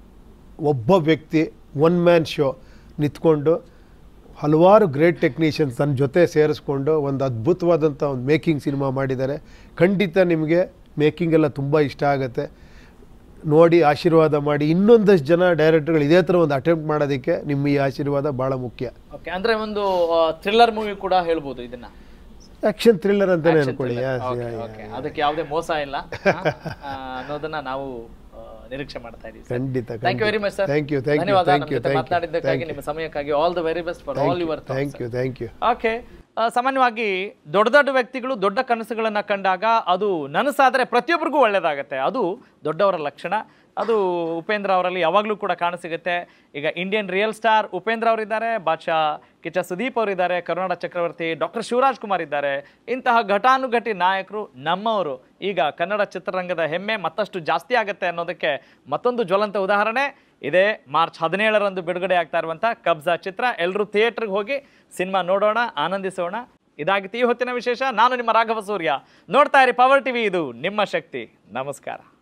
ಒಬ್ಬ ವ್ಯಕ್ತಿ ಒನ್ ಮ್ಯಾನ್ ಶೋ ನಿಂತ್ಕೊಂಡು ಹಲವಾರು ಗ್ರೇಟ್ ಟೆಕ್ನಿಷಿಯನ್ಸ್ ತನ್ನ ಜೊತೆ ಸೇರಿಸ್ಕೊಂಡು ಒಂದು ಅದ್ಭುತವಾದಂಥ ಒಂದು ಮೇಕಿಂಗ್ ಸಿನಿಮಾ ಮಾಡಿದ್ದಾರೆ ಖಂಡಿತ ನಿಮಗೆ ಮೇಕಿಂಗ್ ಎಲ್ಲ ತುಂಬ ಇಷ್ಟ ಆಗುತ್ತೆ ನೋಡಿ ಆಶೀರ್ವಾದ ಮಾಡಿ ಇನ್ನೊಂದಷ್ಟು ಜನ ಡೈರೆಕ್ಟರ್ಗಳು ಇದೇ ಥರ ಒಂದು ಅಟೆಂಪ್ಟ್ ಮಾಡೋದಕ್ಕೆ ನಿಮ್ಮ ಈ ಆಶೀರ್ವಾದ ಭಾಳ ಮುಖ್ಯ ಓಕೆ ಅಂದ್ರೆ ಒಂದು ಥ್ರಿಲ್ಲರ್ ಮೂವಿ ಕೂಡ ಹೇಳ್ಬೋದು ಇದನ್ನ ಆ್ಯಕ್ಷನ್ ಥ್ರಿಲ್ಲರ್ ಅಂತಲೇ Action ಅನ್ಕೊಳ್ಳಿ thriller. Yes, Okay, yeah, yeah. okay. ಅದಕ್ಕೆ ಯಾವುದೇ ಮೋಸ ಇಲ್ಲ ಆ, ಅನ್ನೋದನ್ನ ನಾವು ಆ, ನಿರೀಕ್ಷೆ ಮಾಡ್ತಾ ಇದೀವಿ ಖಂಡಿತ thank you very much sir thank you thank you ಧನ್ಯವಾದ ಥ್ಯಾಂಕ್ ನಮ್ಮ ಯು ಜೊತೆ ಮಾತನಾಡಿದ್ದಕ್ಕಾಗಿ ನಿಮ್ಮ ಸಮಯಕ್ಕಾಗಿ all the very best for all your thank you thank you okay ಸಾಮಾನ್ಯವಾಗಿ ದೊಡ್ಡ ದೊಡ್ಡ ವ್ಯಕ್ತಿಗಳು ದೊಡ್ಡ ಕನಸುಗಳನ್ನ ಕಂಡಾಗ ಅದು ನನಸಾದರೆ ಪ್ರತಿಯೊಬ್ಬರಿಗೂ ಒಳ್ಳೇದಾಗತ್ತೆ ಅದು ದೊಡ್ಡವರ ಲಕ್ಷಣ ಅದು ಉಪೇಂದ್ರ ಅವರಲ್ಲಿ ಯಾವಾಗಲೂ ಕೂಡ ಕಾಣಸಿಗುತ್ತೆ ಈಗ ಇಂಡಿಯನ್ ರಿಯಲ್ ಸ್ಟಾರ್ ಉಪೇಂದ್ರ ಅವರಿದ್ದಾರೆ ಬಾದ್ಶಾ ಕಿಚ್ಚ ಸುದೀಪ್ ಅವರಿದ್ದಾರೆ ಕರುನಾಡ ಚಕ್ರವರ್ತಿ ಡಾಕ್ಟರ್ ಶಿವರಾಜ್ ಕುಮಾರ್ ಇದ್ದಾರೆ ಇಂತಹ ಘಟಾನುಘಟಿ ನಾಯಕರು ನಮ್ಮವರು ಈಗ ಕನ್ನಡ ಚಿತ್ರರಂಗದ ಹೆಮ್ಮೆ ಮತ್ತಷ್ಟು ಜಾಸ್ತಿ ಆಗುತ್ತೆ ಅನ್ನೋದಕ್ಕೆ ಮತ್ತೊಂದು ಜ್ವಲಂತ ಉದಾಹರಣೆ ಇದೇ ಮಾರ್ಚ್ ಹದಿನೇಳರಂದು ಬಿಡುಗಡೆ ಆಗ್ತಾ ಇರುವಂಥ ಕಬ್ಜಾ ಚಿತ್ರ ಎಲ್ಲರೂ ಥಿಯೇಟ್ರಿಗೆ ಹೋಗಿ ಸಿನಿಮಾ ನೋಡೋಣ ಆನಂದಿಸೋಣ ಇದಾಗಿತ್ತು ಈ ಹೊತ್ತಿನ ವಿಶೇಷ ನಾನು ನಿಮ್ಮ ರಾಘವ ಸೂರ್ಯ ನೋಡ್ತಾ ಇರಿ ಪವರ್ ಟಿವಿ ಇದು ನಿಮ್ಮ ಶಕ್ತಿ ನಮಸ್ಕಾರ